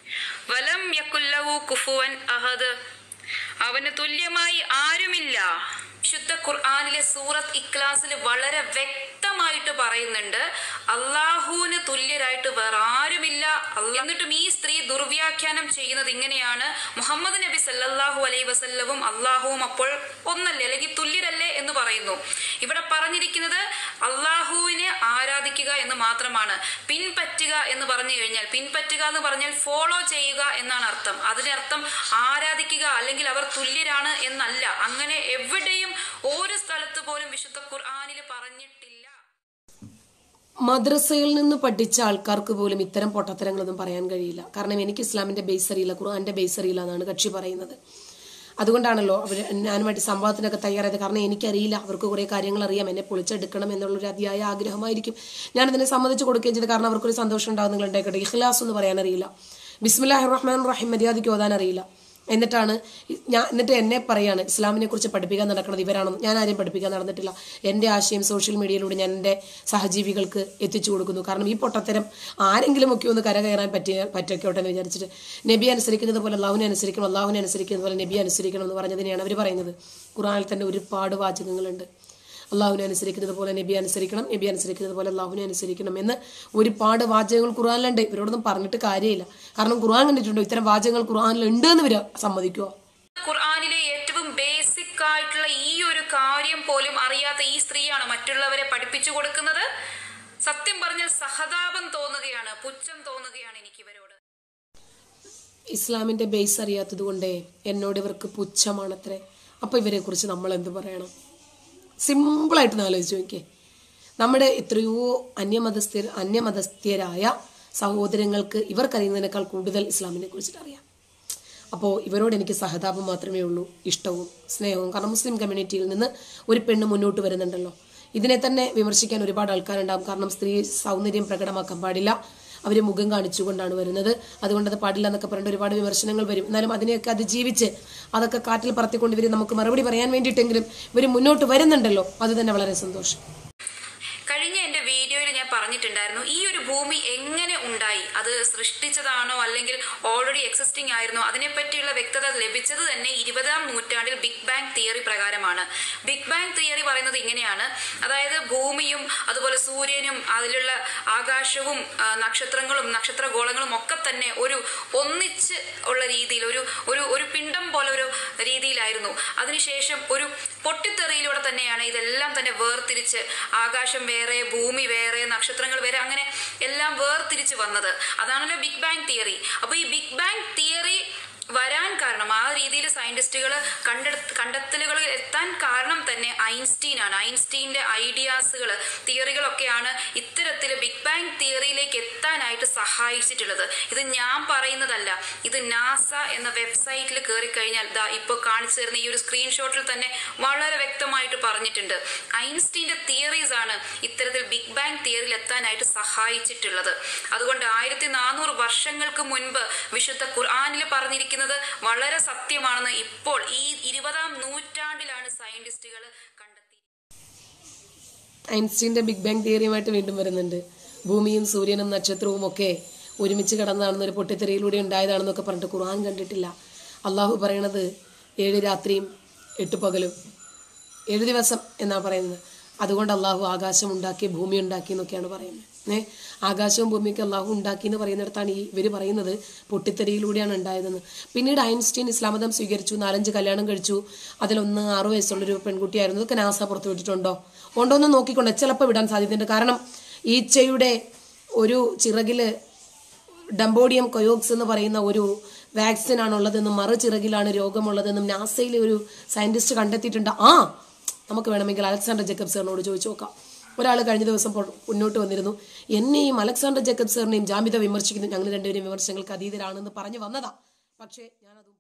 വലം യക്കുല്ലഹു കുഫുവൻ അഹദ് അവന് തുല്യമായി ആരുമില്ല വിശുദ്ധ ഖുർആാനിലെ സൂറത്ത് ഇക്ലാസിൽ വളരെ വ്യക്തമായിട്ട് പറയുന്നുണ്ട് അള്ളാഹുവിന് തുല്യരായിട്ട് വേറെ ആരുമില്ല അല്ല- എന്നിട്ടും ഈ സ്ത്രീ ദുർവ്യാഖ്യാനം ചെയ്യുന്നത് ഇങ്ങനെയാണ് മുഹമ്മദ് നബി സല്ലല്ലാഹു അലൈഹി വസല്ലവും അള്ളാഹുവും അപ്പോൾ ഒന്നല്ലേ അല്ലെങ്കിൽ തുല്യരല്ലേ എന്ന് പറയുന്നു ഇവിടെ പറഞ്ഞിരിക്കുന്നത് അള്ളാഹുവിനെ ആരാധിക്കുക എന്ന് മാത്രമാണ് പിൻപറ്റുക എന്ന് പറഞ്ഞു കഴിഞ്ഞാൽ പിൻപറ്റുക എന്ന് പറഞ്ഞാൽ ഫോളോ ചെയ്യുക എന്നാണ് അർത്ഥം അതിനർത്ഥം ആരാധിക്കുക അല്ലെങ്കിൽ അവർ തുല്യരാണ് എന്നല്ല അങ്ങനെ എവിടെയും ഒരു സ്ഥലത്ത് പോലും വിശുദ്ധ ഖുർആാനിൽ പറഞ്ഞിട്ടില്ല മദ്രസയിൽ നിന്ന് പഠിച്ച ആൾക്കാർക്ക് പോലും ഇത്തരം പൊട്ടത്തരങ്ങളൊന്നും പറയാൻ കഴിയില്ല കാരണം എനിക്ക് ഇസ്ലാമിന്റെ ബേസ് അറിയില്ല ഖുർആന്റെ ബേസ് അറിയില്ല എന്നാണ് കക്ഷി പറയുന്നത് അതുകൊണ്ടാണല്ലോ അവർ ഞാനുമായിട്ട് സംവാദത്തിനൊക്കെ തയ്യാറായത് കാരണം എനിക്കറിയില്ല അവർക്ക് കുറേ കാര്യങ്ങൾ അറിയാം എന്നെ പൊളിച്ചെടുക്കണം എന്നുള്ളൊരു അതിയായ ആഗ്രഹമായിരിക്കും ഞാനതിനെ സമ്മതിച്ചു കൊടുക്കുകയും ചെയ്തു കാരണം അവർക്കൊരു സന്തോഷം ഉണ്ടാകും നിങ്ങൾ ഉണ്ടായിക്കോട്ടെ ഇഖ്ലാസ് എന്ന് പറയാൻ അറിയില്ല ബിസ്മില്ലാഹി റഹ്മാൻ റഹീം മര്യാദയ്ക്ക് ഓതാൻ അറിയില്ല എന്നിട്ടാണ് ഞാൻ എന്നിട്ട് എന്നെ പറയാണ് ഇസ്ലാമിനെ കുറിച്ച് പഠിപ്പിക്കാൻ നടക്കുന്നത് ഇവരാണെന്ന് ഞാൻ ആരെയും പഠിപ്പിക്കാൻ നടന്നിട്ടില്ല എൻ്റെ ആശയം സോഷ്യൽ മീഡിയയിലൂടെ ഞാൻ എൻ്റെ സഹജീവികൾക്ക് എത്തിച്ചു കൊടുക്കുന്നു കാരണം ഈ പൊട്ടത്തരം ആരെങ്കിലും ഒക്കെ ഒന്ന് കരകയറാൻ പറ്റിയ പറ്റൊക്കെ എന്ന് വിചാരിച്ചിട്ട് നബി അനുസരിക്കുന്നത് പോലെ അള്ളാഹുവിനെ അനുസരിക്കണം അള്ളാഹുവിനെ അനുസരിക്കുന്നത് പോലെ നബി അനുസരിക്കണം എന്ന് പറഞ്ഞതിനെയാണ് അവർ പറയുന്നത് ഖുറാനിൽ തന്നെ ഒരുപാട് വാചകങ്ങളുണ്ട് അള്ളാഹുവിനെ അനുസരിക്കുന്നത് പോലെ നബി അനുസരിക്കണം നബി അനുസരിക്കുന്നത് പോലെ അള്ളാഹുവിനെ അനുസരിക്കണം എന്ന് ഒരുപാട് വാചകങ്ങൾ ഖുർആനിലുണ്ട് ഇവരോടൊന്നും പറഞ്ഞിട്ട് കാര്യമില്ല കാരണം ഖുർആൻ കണ്ടിട്ടുണ്ടോ ഇത്തരം വാചകങ്ങൾ ഖുർആനിൽ ഉണ്ട് എന്ന് ഇവര് സമ്മതിക്കുമോ ഖുർആാനിലെ ഏറ്റവും ബേസിക് ആയിട്ടുള്ള ഈ ഒരു കാര്യം പോലും അറിയാത്ത ഈ സ്ത്രീയാണ് മറ്റുള്ളവരെ പഠിപ്പിച്ചു കൊടുക്കുന്നത് സത്യം പറഞ്ഞാൽ സഹതാപം തോന്നുകയാണ് പുച്ഛം തോന്നുകയാണ് എനിക്ക് ഇവരോട് ഇസ്ലാമിന്റെ ബേസ് അറിയാത്തത് കൊണ്ടേ എന്നോട് ഇവർക്ക് പുച്ഛമാണത്രേ അപ്പൊ ഇവരെ കുറിച്ച് നമ്മൾ എന്ത് പറയണം സിമ്പിളായിട്ട് ഒന്ന് ആലോചിച്ച് നോക്കിയേ നമ്മുടെ എത്രയോ അന്യമതസ്ഥ അന്യമതസ്ഥരായ സഹോദരങ്ങൾക്ക് ഇവർക്കറിയുന്നതിനേക്കാൾ കൂടുതൽ ഇസ്ലാമിനെ കുറിച്ചിട്ട് അറിയാം അപ്പോൾ ഇവരോട് എനിക്ക് സഹതാപം മാത്രമേ ഉള്ളൂ ഇഷ്ടവും സ്നേഹവും കാരണം മുസ്ലിം കമ്മ്യൂണിറ്റിയിൽ നിന്ന് ഒരു പെണ്ണ് മുന്നോട്ട് വരുന്നുണ്ടല്ലോ ഇതിനെ തന്നെ വിമർശിക്കാൻ ഒരുപാട് ആൾക്കാരുണ്ടാകും കാരണം സ്ത്രീ സൗന്ദര്യം പ്രകടമാക്കാൻ പാടില്ല അവർ മുഖം കാണിച്ചുകൊണ്ടാണ് വരുന്നത് അതുകൊണ്ട് അത് പാടില്ല എന്നൊക്കെ പറഞ്ഞിട്ട് ഒരുപാട് വിമർശനങ്ങൾ വരും എന്നാലും അതിനെയൊക്കെ അതിജീവിച്ച് അതൊക്കെ കാറ്റിൽ പറത്തിക്കൊണ്ട് ഇവർ നമുക്ക് മറുപടി പറയാൻ വേണ്ടിയിട്ടെങ്കിലും ഇവർ മുന്നോട്ട് വരുന്നുണ്ടല്ലോ അത് തന്നെ വളരെ സന്തോഷം കഴിഞ്ഞ എന്റെ വീഡിയോയിൽ ഞാൻ പറഞ്ഞിട്ടുണ്ടായിരുന്നു ഈ ഒരു ഭൂമി എങ്ങനെ ഉണ്ടായി അത് സൃഷ്ടിച്ചതാണോ അല്ലെങ്കിൽ ഓൾറെഡി എക്സിസ്റ്റിംഗ് ആയിരുന്നോ അതിനെപ്പറ്റിയുള്ള വ്യക്തത ലഭിച്ചത് തന്നെ ഇരുപതാം നൂറ്റാണ്ടിൽ ബിഗ് ബാങ് തിയറി പ്രകാരമാണ് ബിഗ് ബാങ് തിയറി പറയുന്നത് ഇങ്ങനെയാണ് അതായത് ഭൂമിയും അതുപോലെ സൂര്യനും അതിലുള്ള ആകാശവും ആ, നക്ഷത്രങ്ങളും നക്ഷത്രഗോളങ്ങളും ഒക്കെ തന്നെ ഒരു ഒന്നിച്ച് ഉള്ള രീതിയിൽ ഒരു ഒരു ഒരു പിണ്ടം പോലെ ഒരു രീതിയിലായിരുന്നു അതിനുശേഷം ഒരു പൊട്ടിത്തെറിയിലൂടെ തന്നെയാണ് ഇതെല്ലാം തന്നെ വേർതിരിച്ച് ആകാശം വേറെ ഭൂമി വേറെ നക്ഷത്രങ്ങൾ വേറെ അങ്ങനെ എല്ലാം വേർതിരിച്ച് വന്നത് അതാണല്ലോ ബിഗ് ബാങ് തിയറി അപ്പോൾ ഈ ബിഗ് ബാങ് തിയറി വരാൻ കാരണം ആ രീതിയിൽ സയന്റിസ്റ്റുകൾ കണ്ടെടു കണ്ടെത്തലുകളിൽ എത്താൻ കാരണം തന്നെ ഐൻസ്റ്റീൻ ആണ് ഐൻസ്റ്റീന്റെ ഐഡിയാസുകൾ തിയറികളൊക്കെയാണ് ഇത്തരത്തിൽ ബിഗ് ബാങ് തിയറിയിലേക്ക് എത്താനായിട്ട് സഹായിച്ചിട്ടുള്ളത് ഇത് ഞാൻ പറയുന്നതല്ല ഇത് നാസ എന്ന വെബ്സൈറ്റിൽ കയറി കഴിഞ്ഞാൽ ദാ ഇപ്പോൾ കാണിച്ചു തരുന്ന ഈ ഒരു സ്ക്രീൻഷോട്ടിൽ തന്നെ വളരെ വ്യക്തമായിട്ട് പറഞ്ഞിട്ടുണ്ട് ഐൻസ്റ്റീന്റെ തിയറീസ് ആണ് ഇത്തരത്തിൽ ബിഗ് ബാങ് തിയറിയിൽ എത്താനായിട്ട് സഹായിച്ചിട്ടുള്ളത് അതുകൊണ്ട് ആയിരത്തി നാനൂറ് വർഷങ്ങൾക്ക് മുൻപ് വിശുദ്ധ ഖുർആാനിൽ പറഞ്ഞിരിക്കുന്നത് വളരെ സത്യമാണെന്ന് ഇപ്പോൾ ഈ ഇരുപതാം നൂറ്റാണ്ടിലാണ് സയന്റിസ്റ്റുകൾ കണ്ടെത്തി ഐൻസ്റ്റീൻ്റെ ബിഗ് ബാങ് തിയറിയുമായിട്ട് വീണ്ടും വരുന്നുണ്ട് ഭൂമിയും സൂര്യനും നക്ഷത്രവും ഒക്കെ ഒരുമിച്ച് കിടന്നതാണെന്ന് ഒരു പൊട്ടിത്തെറിയിലൂടെ ഉണ്ടായതാണെന്നൊക്കെ പറഞ്ഞിട്ട് ഖുർആൻ കണ്ടിട്ടില്ല അള്ളാഹു പറയണത് ഏഴ് രാത്രിയും എട്ട് പകലും ഏഴ് ദിവസം എന്നാ പറയുന്നത് അതുകൊണ്ട് അള്ളാഹു ആകാശം ഉണ്ടാക്കി ഭൂമി ഉണ്ടാക്കി എന്നൊക്കെയാണ് പറയുന്നത് ഏ ആകാശവും ഭൂമിയൊക്കെ അള്ളാഹു ഉണ്ടാക്കി എന്ന് പറയുന്നിടത്താണ് ഈ ഇവർ പറയുന്നത് പൊട്ടിത്തെറിയിലൂടെയാണ് ഉണ്ടായതെന്ന് പിന്നീട് ഐൻസ്റ്റീൻ ഇസ്ലാം മതം സ്വീകരിച്ചു നാലഞ്ച് കല്യാണം കഴിച്ചു അതിലൊന്ന് ആറു വയസ്സുള്ളൊരു പെൺകുട്ടിയായിരുന്നു ഇതൊക്കെ നാസ പുറത്തു വിട്ടിട്ടുണ്ടോ ഉണ്ടോ എന്ന് നോക്കിക്കൊണ്ട് ചിലപ്പോൾ വിടാൻ സാധ്യതയുണ്ട് കാരണം ഈച്ചയുടെ ഒരു ചിറകില് ഡംബോഡിയം കൊയോക്സ് എന്ന് പറയുന്ന ഒരു വാക്സിൻ ആണുള്ളതെന്നും മറുചിറകിലാണ് രോഗമുള്ളതെന്നും നാസയിലെ ഒരു സയന്റിസ്റ്റ് കണ്ടെത്തിയിട്ടുണ്ട് ആ നമുക്ക് വേണമെങ്കിൽ അലക്സാണ്ടർ ജേക്കബ് സാറിനോട് ചോദിച്ചു നോക്കാം ഒരാൾ കഴിഞ്ഞ ദിവസം പൊ- മുന്നോട്ട് വന്നിരുന്നു എന്നെയും അലക്സാണ്ടർ ജേക്കബ് സാറിനെയും ജാമ്യത വിമർശിക്കുന്നു ഞങ്ങൾ രണ്ടുപേരും വിമർശനങ്ങൾക്ക് അതീതരാണെന്ന് പറഞ്ഞു വന്നതാ പക്ഷേ ഞാനത്